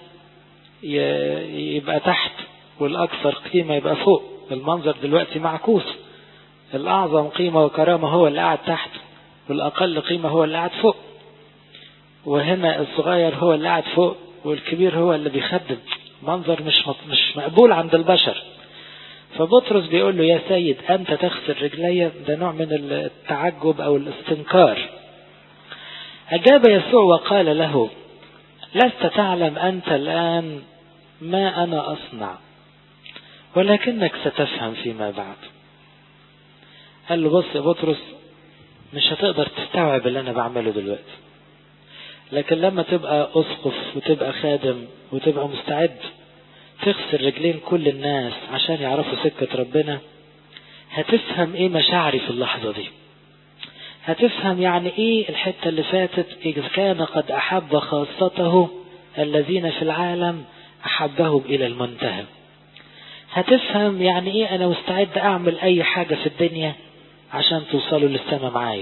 يبقى تحت والاكثر قيمة يبقى فوق المنظر دلوقتي معكوس الاعظم قيمة وكرامة هو اللي قاعد تحت والاقل قيمة هو اللي قاعد فوق وهنا الصغير هو اللي قاعد فوق والكبير هو اللي بيخدم منظر مش مش مقبول عند البشر فبطرس بيقول له يا سيد أنت تغسل رجلي ده نوع من التعجب أو الاستنكار أجاب يسوع وقال له لست تعلم أنت الآن ما أنا أصنع ولكنك ستفهم فيما بعد قال له بص يا بطرس مش هتقدر تستوعب اللي أنا بعمله دلوقتي لكن لما تبقى أسقف وتبقى خادم وتبقى مستعد تغسل رجلين كل الناس عشان يعرفوا سكة ربنا هتفهم ايه مشاعري في اللحظة دي هتفهم يعني ايه الحتة اللي فاتت إذ كان قد أحب خاصته الذين في العالم أحبهم إلى المنتهى هتفهم يعني ايه أنا مستعد أعمل أي حاجة في الدنيا عشان توصلوا للسماء معايا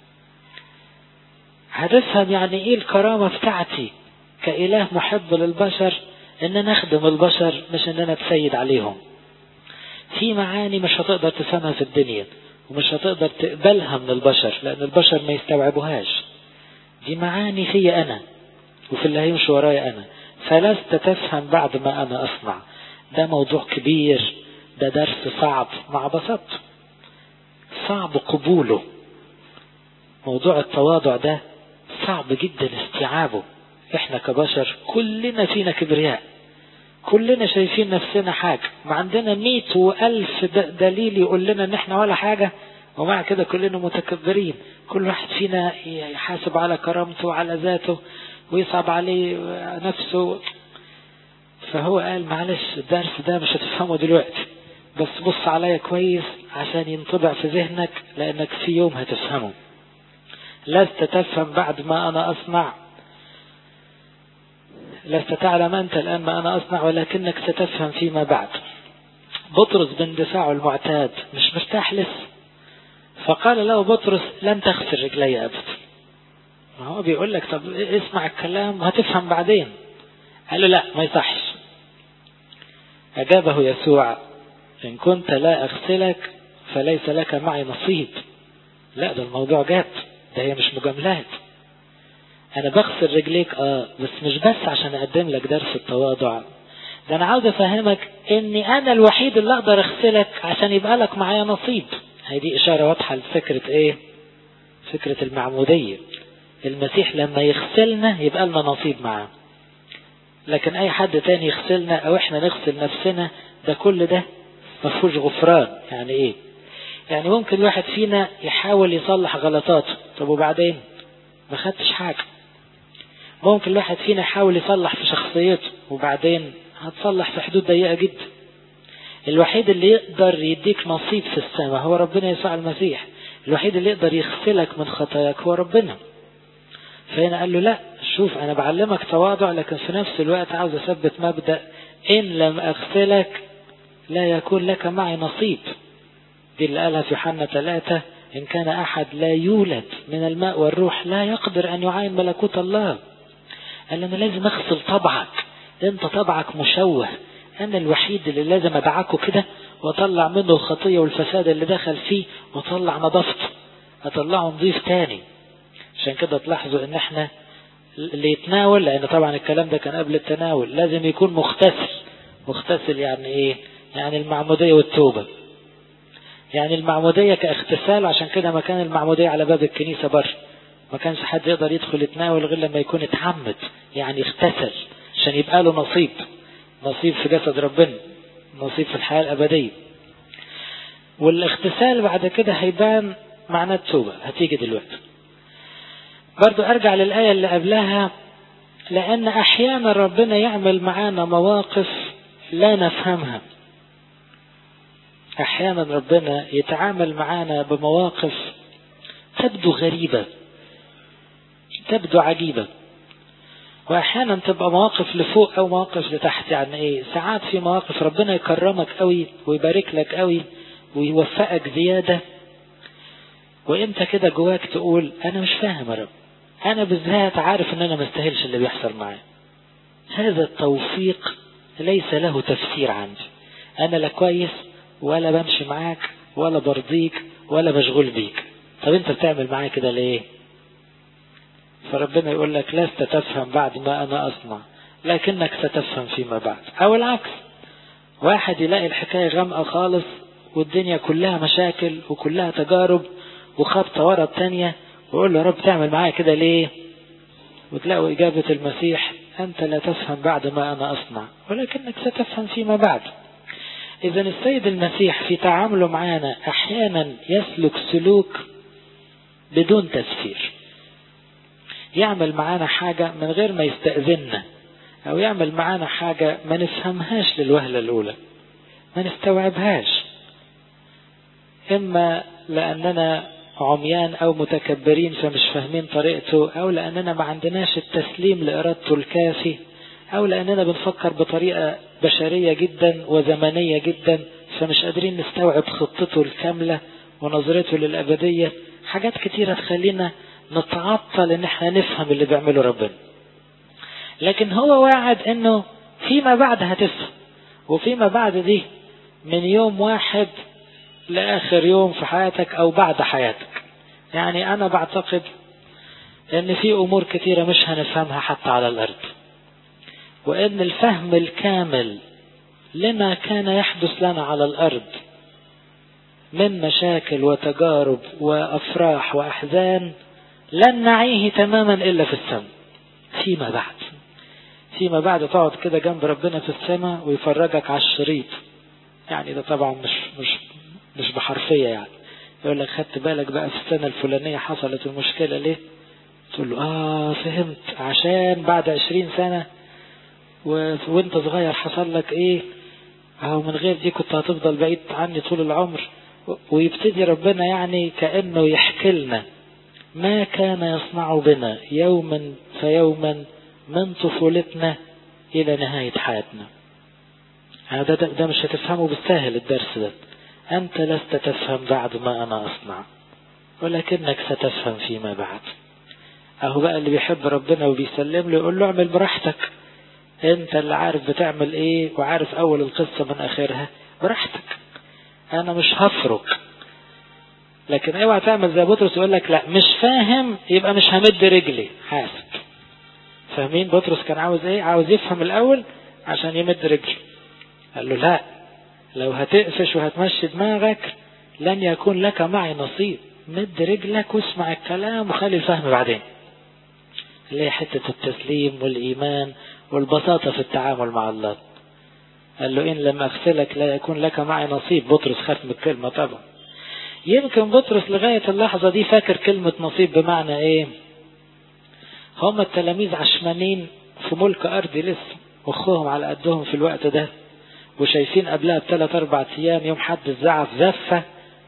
هتفهم يعني ايه الكرامة بتاعتي كإله محب للبشر ان انا اخدم البشر مش ان انا اتسيد عليهم في معاني مش هتقدر تفهمها في الدنيا ومش هتقدر تقبلها من البشر لان البشر ما يستوعبوهاش دي معاني في انا وفي اللي هيمشي ورايا انا فلست تفهم بعد ما انا اصنع ده موضوع كبير ده درس صعب مع بساطته صعب قبوله موضوع التواضع ده صعب جدا استيعابه احنا كبشر كلنا فينا كبرياء كلنا شايفين نفسنا حاجة ما عندنا مئة وألف دليل يقول لنا ان احنا ولا حاجة ومع كده كلنا متكبرين كل واحد فينا يحاسب على كرامته وعلى ذاته ويصعب عليه نفسه فهو قال معلش الدرس ده مش هتفهمه دلوقتي بس بص عليا كويس عشان ينطبع في ذهنك لانك في يوم هتفهمه لست تفهم بعد ما انا اصنع لست تعلم أنت الآن ما أنا أصنع ولكنك ستفهم فيما بعد بطرس باندفاعه المعتاد مش مرتاح لسه فقال له بطرس لن تغسل رجلي أبدا ما هو بيقول لك طب اسمع الكلام وهتفهم بعدين قال له لا ما يصحش أجابه يسوع إن كنت لا أغسلك فليس لك معي نصيب لا ده الموضوع جاد ده هي مش مجاملات انا بغسل رجليك اه بس مش بس عشان اقدم لك درس التواضع ده انا عاوز افهمك اني انا الوحيد اللي اقدر اغسلك عشان يبقى لك معايا نصيب هي دي اشارة واضحة لفكرة ايه فكرة المعمودية المسيح لما يغسلنا يبقى لنا نصيب معاه لكن اي حد تاني يغسلنا او احنا نغسل نفسنا ده كل ده مفهوش غفران يعني ايه يعني ممكن الواحد فينا يحاول يصلح غلطاته طب وبعدين ما خدتش حاجة ممكن الواحد فينا يحاول يصلح في شخصيته وبعدين هتصلح في حدود ضيقة جدا الوحيد اللي يقدر يديك نصيب في السماء هو ربنا يسوع المسيح الوحيد اللي يقدر يغسلك من خطاياك هو ربنا فهنا قال له لا شوف انا بعلمك تواضع لكن في نفس الوقت عاوز اثبت مبدأ ان لم اغسلك لا يكون لك معي نصيب دي اللي قالها في يوحنا ثلاثة إن كان أحد لا يولد من الماء والروح لا يقدر أن يعاين ملكوت الله قال أنا لازم أغسل طبعك أنت طبعك مشوه أنا الوحيد اللي لازم أدعكه كده وأطلع منه الخطية والفساد اللي دخل فيه وأطلع نظافته أطلعه نظيف تاني عشان كده تلاحظوا إن إحنا اللي يتناول لأن طبعا الكلام ده كان قبل التناول لازم يكون مغتسل مغتسل يعني إيه؟ يعني المعمودية والتوبة يعني المعمودية كاغتسال عشان كده مكان المعمودية على باب الكنيسة بره ما كانش حد يقدر يدخل يتناول غير لما يكون اتعمد يعني اغتسل عشان يبقى له نصيب نصيب في جسد ربنا نصيب في الحياة الأبدية والاغتسال بعد كده هيبان معنى التوبة هتيجي دلوقتي برضو أرجع للآية اللي قبلها لأن أحيانا ربنا يعمل معانا مواقف لا نفهمها أحيانا ربنا يتعامل معانا بمواقف تبدو غريبة تبدو عجيبة واحيانا تبقى مواقف لفوق او مواقف لتحت يعني ايه ساعات في مواقف ربنا يكرمك قوي ويبارك لك قوي ويوفقك زيادة وانت كده جواك تقول انا مش فاهم يا رب انا بالذات عارف ان انا ما استاهلش اللي بيحصل معايا هذا التوفيق ليس له تفسير عندي انا لا كويس ولا بمشي معاك ولا برضيك ولا مشغول بيك طب انت بتعمل معايا كده ليه فربنا يقول لك لست تفهم بعد ما أنا أصنع لكنك ستفهم فيما بعد أو العكس واحد يلاقي الحكاية غامقة خالص والدنيا كلها مشاكل وكلها تجارب وخبطة ورا التانية ويقول له يا رب تعمل معايا كده ليه وتلاقوا إجابة المسيح أنت لا تفهم بعد ما أنا أصنع ولكنك ستفهم فيما بعد إذا السيد المسيح في تعامله معنا أحيانا يسلك سلوك بدون تفسير يعمل معانا حاجة من غير ما يستأذننا أو يعمل معانا حاجة ما نفهمهاش للوهلة الأولى ما نستوعبهاش إما لأننا عميان أو متكبرين فمش فاهمين طريقته أو لأننا ما عندناش التسليم لإرادته الكافي أو لأننا بنفكر بطريقة بشرية جدا وزمنية جدا فمش قادرين نستوعب خطته الكاملة ونظرته للأبدية حاجات كتيرة تخلينا نتعطل ان احنا نفهم اللي بيعمله ربنا لكن هو واعد انه فيما بعد هتفهم وفيما بعد دي من يوم واحد لاخر يوم في حياتك او بعد حياتك يعني انا بعتقد ان في امور كتيرة مش هنفهمها حتى على الارض وان الفهم الكامل لما كان يحدث لنا على الارض من مشاكل وتجارب وافراح واحزان لن نعيه تماما إلا في السماء فيما بعد فيما بعد تقعد كده جنب ربنا في السماء ويفرجك على الشريط يعني ده طبعا مش مش مش بحرفية يعني يقول لك خدت بالك بقى في السنة الفلانية حصلت المشكلة ليه تقول له اه فهمت عشان بعد عشرين سنة و... وانت صغير حصل لك ايه اهو من غير دي كنت هتفضل بعيد عني طول العمر ويبتدي ربنا يعني كأنه يحكي لنا ما كان يصنع بنا يوما فيوما من طفولتنا إلى نهاية حياتنا هذا ده, ده مش هتفهمه بالسهل الدرس ده أنت لست تفهم بعد ما أنا أصنع ولكنك ستفهم فيما بعد أهو بقى اللي بيحب ربنا وبيسلم له يقول له اعمل براحتك أنت اللي عارف بتعمل إيه وعارف أول القصة من آخرها براحتك أنا مش هفرك لكن اوعى تعمل زي بطرس يقول لك لا مش فاهم يبقى مش همد رجلي حاسب فاهمين بطرس كان عاوز ايه عاوز يفهم الاول عشان يمد رجله قال له لا لو هتقفش وهتمشي دماغك لن يكون لك معي نصيب مد رجلك واسمع الكلام وخلي الفهم بعدين اللي هي حتة التسليم والإيمان والبساطة في التعامل مع الله قال له إن لم أغسلك لا يكون لك معي نصيب بطرس خاف من الكلمة طبعا يمكن بطرس لغاية اللحظة دي فاكر كلمة نصيب بمعنى ايه هم التلاميذ عشمانين في ملك أرضي لسه مخهم على قدهم في الوقت ده وشايفين قبلها بثلاث أربع أيام يوم حد الزعف زفة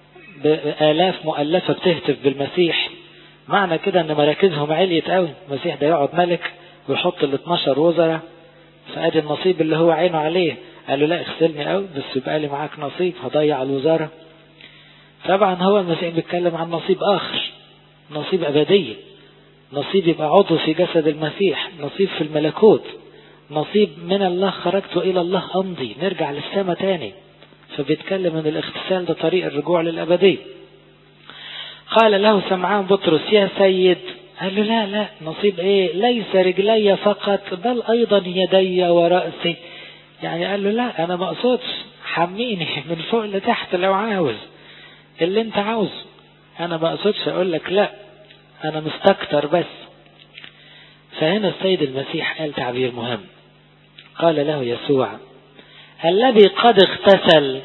بآلاف مؤلفة بتهتف بالمسيح معنى كده ان مراكزهم عليت قوي المسيح ده يقعد ملك ويحط ال 12 وزراء فادي النصيب اللي هو عينه عليه قال له لا اغسلني قوي بس يبقى لي معاك نصيب هضيع الوزاره طبعا هو المسيح بيتكلم عن نصيب آخر نصيب أبدية نصيب يبقى عضو في جسد المسيح نصيب في الملكوت نصيب من الله خرجت إلى الله أمضي نرجع للسماء تاني فبيتكلم ان الاغتسال ده طريق الرجوع للأبدية قال له سمعان بطرس يا سيد قال له لا لا نصيب ايه ليس رجلي فقط بل ايضا يدي ورأسي يعني قال له لا انا ما اقصدش حميني من فوق لتحت لو عاوز اللي انت عاوزه انا ما اقصدش اقول لك لا انا مستكتر بس فهنا السيد المسيح قال تعبير مهم قال له يسوع الذي قد اغتسل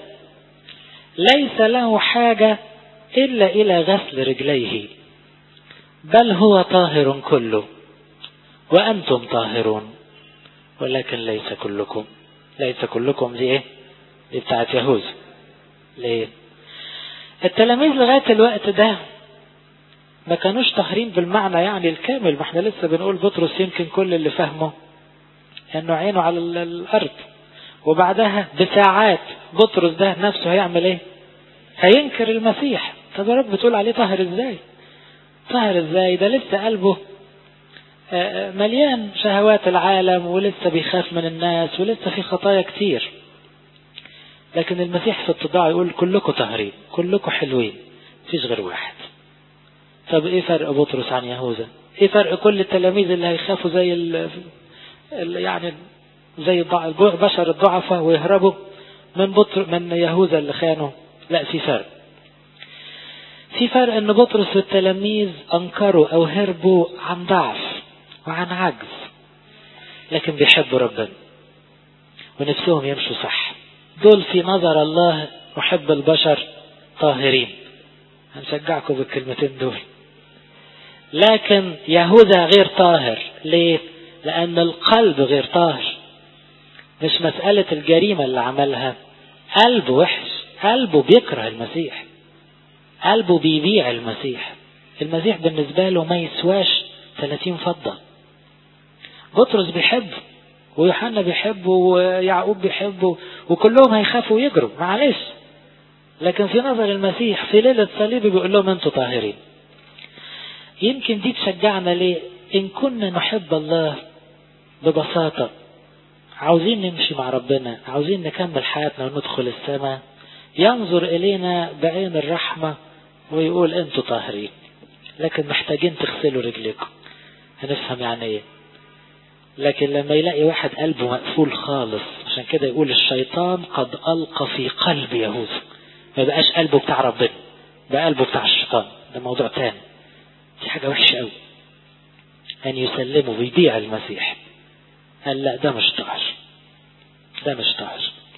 ليس له حاجة إلا إلى غسل رجليه بل هو طاهر كله وأنتم طاهرون ولكن ليس كلكم ليس كلكم دي ايه دي بتاعت يهوذا ليه التلاميذ لغاية الوقت ده ما كانوش طاهرين بالمعنى يعني الكامل ما احنا لسه بنقول بطرس يمكن كل اللي فهمه انه عينه على الارض وبعدها بساعات بطرس ده نفسه هيعمل ايه هينكر المسيح طب يا رب بتقول عليه طاهر ازاي طاهر ازاي ده لسه قلبه مليان شهوات العالم ولسه بيخاف من الناس ولسه في خطايا كتير لكن المسيح في التضاع يقول كلكم طاهرين كلكم حلوين مفيش غير واحد طب ايه فرق بطرس عن يهوذا ايه فرق كل التلاميذ اللي هيخافوا زي ال يعني زي البشر الضعفاء ويهربوا من بطر من يهوذا اللي خانوا لا في فرق في فرق ان بطرس والتلاميذ انكروا او هربوا عن ضعف وعن عجز لكن بيحبوا ربنا ونفسهم يمشوا صح دول في نظر الله محب البشر طاهرين هنشجعكم بالكلمتين دول لكن يهوذا غير طاهر ليه لان القلب غير طاهر مش مسألة الجريمة اللي عملها قلبه وحش قلبه بيكره المسيح قلبه بيبيع المسيح المسيح بالنسبة له ما يسواش 30 فضة بطرس بيحبه ويوحنا بيحبه ويعقوب بيحبه وكلهم هيخافوا ويجروا معلش لكن في نظر المسيح في ليلة صليبه بيقول لهم انتوا طاهرين يمكن دي تشجعنا ليه ان كنا نحب الله ببساطة عاوزين نمشي مع ربنا عاوزين نكمل حياتنا وندخل السماء ينظر إلينا بعين الرحمة ويقول أنتوا طاهرين لكن محتاجين تغسلوا رجليكم هنفهم يعني ايه لكن لما يلاقي واحد قلبه مقفول خالص عشان كده يقول الشيطان قد ألقى في قلب يهوذا ما بقاش قلبه بتاع ربنا بقى قلبه بتاع الشيطان ده موضوع تاني دي حاجة وحشة قوي أن يسلموا ويبيع المسيح قال لا ده مش طاهر ده مش طاهر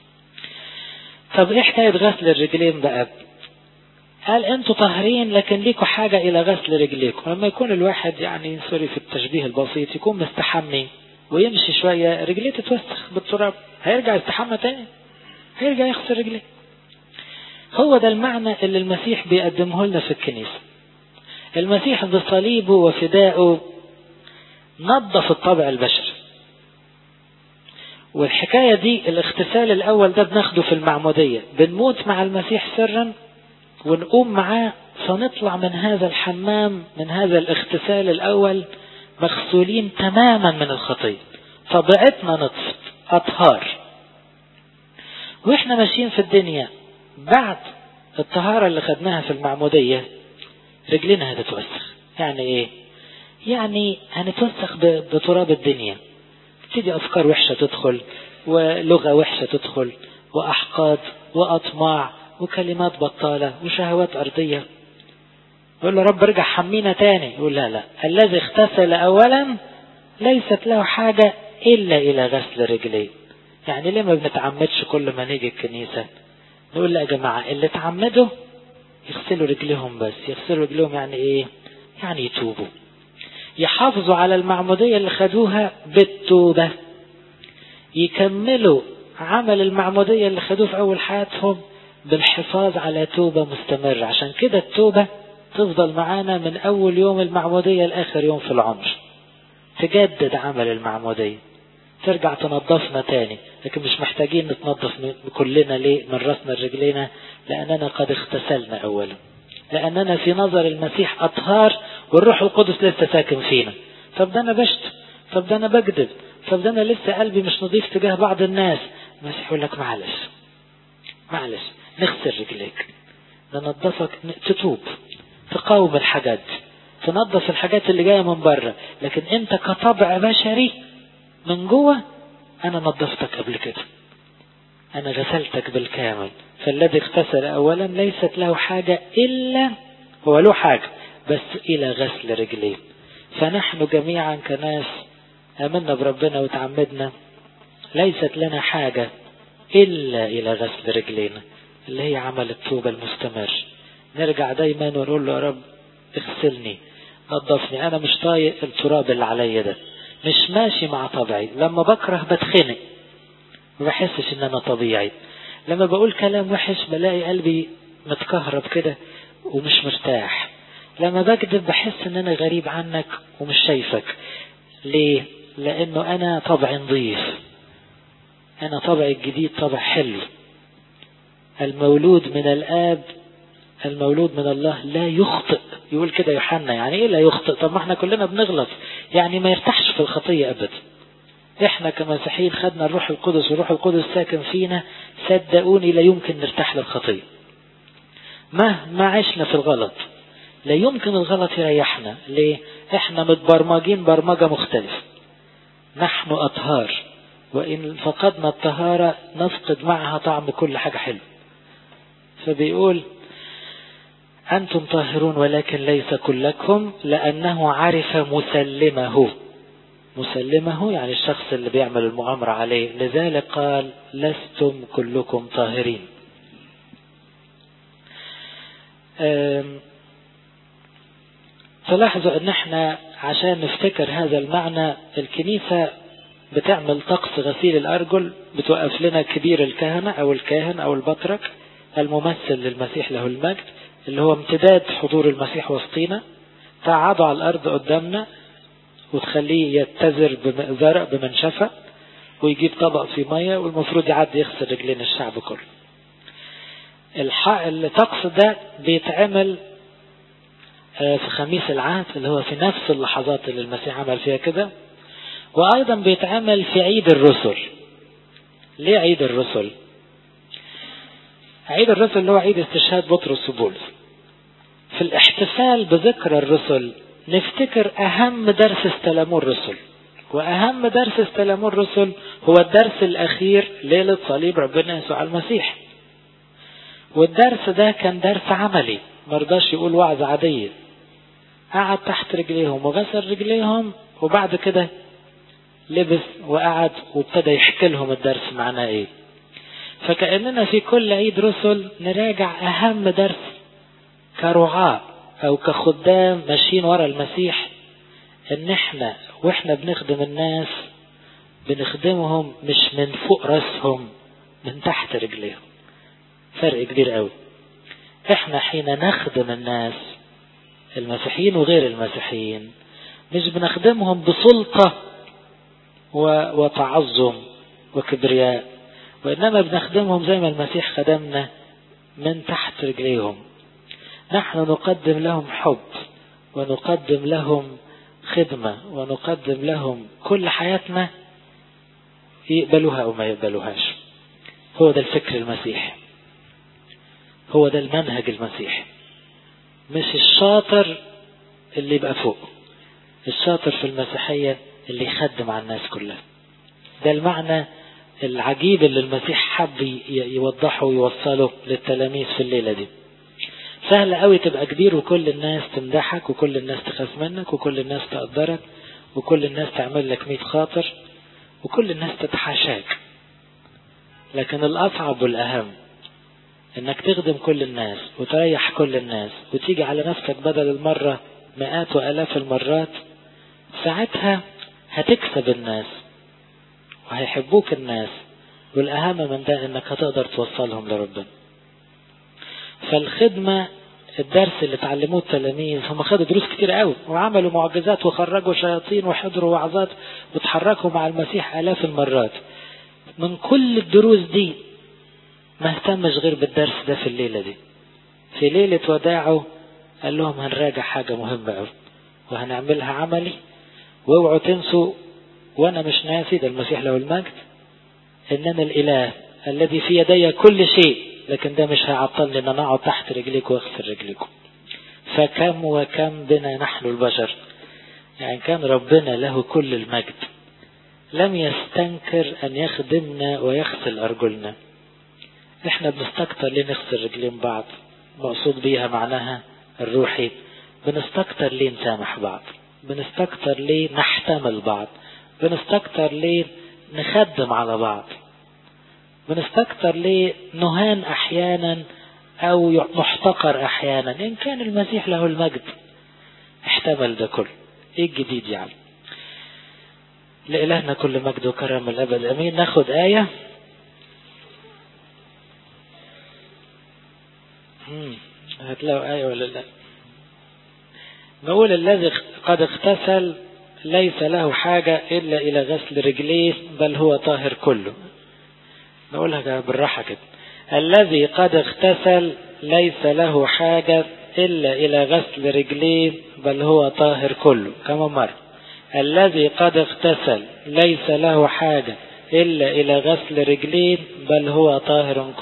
طب ايه حكاية غسل الرجلين بقى قال انتوا طاهرين لكن ليكوا حاجة الى غسل رجليكم لما يكون الواحد يعني سوري في التشبيه البسيط يكون مستحمي ويمشي شوية رجليه تتوسخ بالتراب هيرجع يستحمى تاني هيرجع يغسل رجليه هو ده المعنى اللي المسيح بيقدمه لنا في الكنيسة المسيح بصليبه وفدائه نظف الطبع البشري والحكاية دي الاغتسال الأول ده بناخده في المعمودية بنموت مع المسيح سرا ونقوم معاه فنطلع من هذا الحمام من هذا الاغتسال الأول مغسولين تماما من الخطية طبيعتنا نطفت أطهار وإحنا ماشيين في الدنيا بعد الطهارة اللي خدناها في المعمودية رجلنا هتتوسخ يعني إيه يعني هنتوسخ بتراب الدنيا تبتدي أفكار وحشة تدخل ولغة وحشة تدخل وأحقاد وأطماع وكلمات بطالة وشهوات أرضية يقول له رب ارجع حمينا تاني يقول لا لا الذي اغتسل أولا ليست له حاجة إلا إلى غسل رجليه يعني ليه ما بنتعمدش كل ما نيجي الكنيسة نقول لا يا جماعة اللي تعمدوا يغسلوا رجليهم بس يغسلوا رجليهم يعني ايه يعني يتوبوا يحافظوا على المعمودية اللي خدوها بالتوبة يكملوا عمل المعمودية اللي خدوه في أول حياتهم بالحفاظ على توبة مستمرة عشان كده التوبة تفضل معانا من أول يوم المعمودية لآخر يوم في العمر تجدد عمل المعمودية ترجع تنظفنا تاني لكن مش محتاجين نتنظف كلنا ليه من راسنا لرجلينا لأننا قد اغتسلنا أولا لأننا في نظر المسيح أطهار والروح القدس لسه ساكن فينا طب ده أنا بشتم طب ده أنا بكذب طب ده أنا لسه قلبي مش نظيف تجاه بعض الناس المسيح يقول لك معلش معلش نغسل رجليك ننظفك تتوب تقاوم الحاجات تنظف الحاجات اللي جايه من بره لكن انت كطبع بشري من جوه انا نظفتك قبل كده انا غسلتك بالكامل فالذي اغتسل اولا ليست له حاجه الا هو له حاجه بس الى غسل رجليه فنحن جميعا كناس امنا بربنا وتعمدنا ليست لنا حاجه الا الى غسل رجلينا اللي هي عمل التوبه المستمر نرجع دايما ونقول له يا رب اغسلني نظفني انا مش طايق التراب اللي عليا ده مش ماشي مع طبعي لما بكره بتخنق ما بحسش ان انا طبيعي لما بقول كلام وحش بلاقي قلبي متكهرب كده ومش مرتاح لما بكذب بحس ان انا غريب عنك ومش شايفك ليه لانه انا طبعي نظيف انا طبعي الجديد طبع حلو المولود من الاب المولود من الله لا يخطئ يقول كده يوحنا يعني ايه لا يخطئ طب ما احنا كلنا بنغلط يعني ما يرتاحش في الخطية ابدا احنا كمسيحيين خدنا الروح القدس والروح القدس ساكن فينا صدقوني لا يمكن نرتاح للخطية مهما عشنا في الغلط لا يمكن الغلط يريحنا ليه احنا متبرمجين برمجة مختلفة نحن أطهار وإن فقدنا الطهارة نفقد معها طعم كل حاجة حلوة فبيقول أنتم طاهرون ولكن ليس كلكم لأنه عرف مسلمه مسلمه يعني الشخص اللي بيعمل المؤامرة عليه لذلك قال لستم كلكم طاهرين تلاحظوا ان احنا عشان نفتكر هذا المعنى الكنيسة بتعمل طقس غسيل الأرجل بتوقف لنا كبير الكهنة أو الكاهن أو البطرك الممثل للمسيح له المجد اللي هو امتداد حضور المسيح وسطينا تقعده على الأرض قدامنا وتخليه يتزر بمئزرة بمنشفة ويجيب طبق في مية والمفروض يعدي يغسل رجلين الشعب كله الطقس ده بيتعمل في خميس العهد اللي هو في نفس اللحظات اللي المسيح عمل فيها كده وأيضا بيتعمل في عيد الرسل ليه عيد الرسل عيد الرسل اللي هو عيد استشهاد بطرس وبولس في الاحتفال بذكرى الرسل نفتكر أهم درس استلموه الرسل وأهم درس استلموه الرسل هو الدرس الأخير ليلة صليب ربنا يسوع المسيح والدرس ده كان درس عملي مرضاش يقول وعظ عادية قعد تحت رجليهم وغسل رجليهم وبعد كده لبس وقعد وابتدى يحكي لهم الدرس معناه ايه فكأننا في كل عيد رسل نراجع أهم درس كرعاة أو كخدام ماشيين ورا المسيح إن إحنا وإحنا بنخدم الناس بنخدمهم مش من فوق راسهم من تحت رجليهم فرق كبير قوي إحنا حين نخدم الناس المسيحيين وغير المسيحيين مش بنخدمهم بسلطة وتعظم وكبرياء وإنما بنخدمهم زي ما المسيح خدمنا من تحت رجليهم نحن نقدم لهم حب ونقدم لهم خدمة ونقدم لهم كل حياتنا يقبلوها أو ما يقبلوهاش هو ده الفكر المسيحي هو ده المنهج المسيحي مش الشاطر اللي يبقى فوق الشاطر في المسيحية اللي يخدم على الناس كلها ده المعنى العجيب اللي المسيح حب يوضحه ويوصله للتلاميذ في الليلة دي سهل قوي تبقى كبير وكل الناس تمدحك وكل الناس تخاف منك وكل الناس تقدرك وكل الناس تعمل لك ميت خاطر وكل الناس تتحاشاك لكن الأصعب والأهم انك تخدم كل الناس وتريح كل الناس وتيجي على نفسك بدل المرة مئات وآلاف المرات ساعتها هتكسب الناس وهيحبوك الناس والأهم من ده انك هتقدر توصلهم لربنا فالخدمة الدرس اللي اتعلموه التلاميذ هم خدوا دروس كتير قوي وعملوا معجزات وخرجوا شياطين وحضروا وعظات وتحركوا مع المسيح آلاف المرات من كل الدروس دي ما اهتمش غير بالدرس ده في الليلة دي في ليلة وداعه قال لهم هنراجع حاجة مهمة قوي وهنعملها عملي واوعوا تنسوا وانا مش ناسي ده المسيح له المجد ان انا الاله الذي في يدي كل شيء لكن ده مش هيعطلني ان انا اقعد تحت رجليك واغسل رجليكم فكم وكم بنا نحن البشر يعني كان ربنا له كل المجد لم يستنكر ان يخدمنا ويغسل ارجلنا احنا بنستكتر ليه نغسل رجلين بعض مقصود بيها معناها الروحي بنستكتر ليه نسامح بعض بنستكتر ليه نحتمل بعض بنستكتر ليه نخدم على بعض بنستكتر ليه نهان احيانا او نحتقر احيانا ان كان المسيح له المجد احتمل ده كله ايه الجديد يعني لإلهنا كل مجد وكرم الأبد أمين ناخد آية هتلاقوا آية ولا لا نقول الذي قد اغتسل ليس له حاجة إلا إلى غسل رجليه بل هو طاهر كله نقولها بالراحة كده الذي قد اغتسل ليس له حاجة إلا إلى غسل رجليه بل هو طاهر كله كما مرة الذي قد اغتسل ليس له حاجة إلا إلى غسل رجليه بل هو طاهر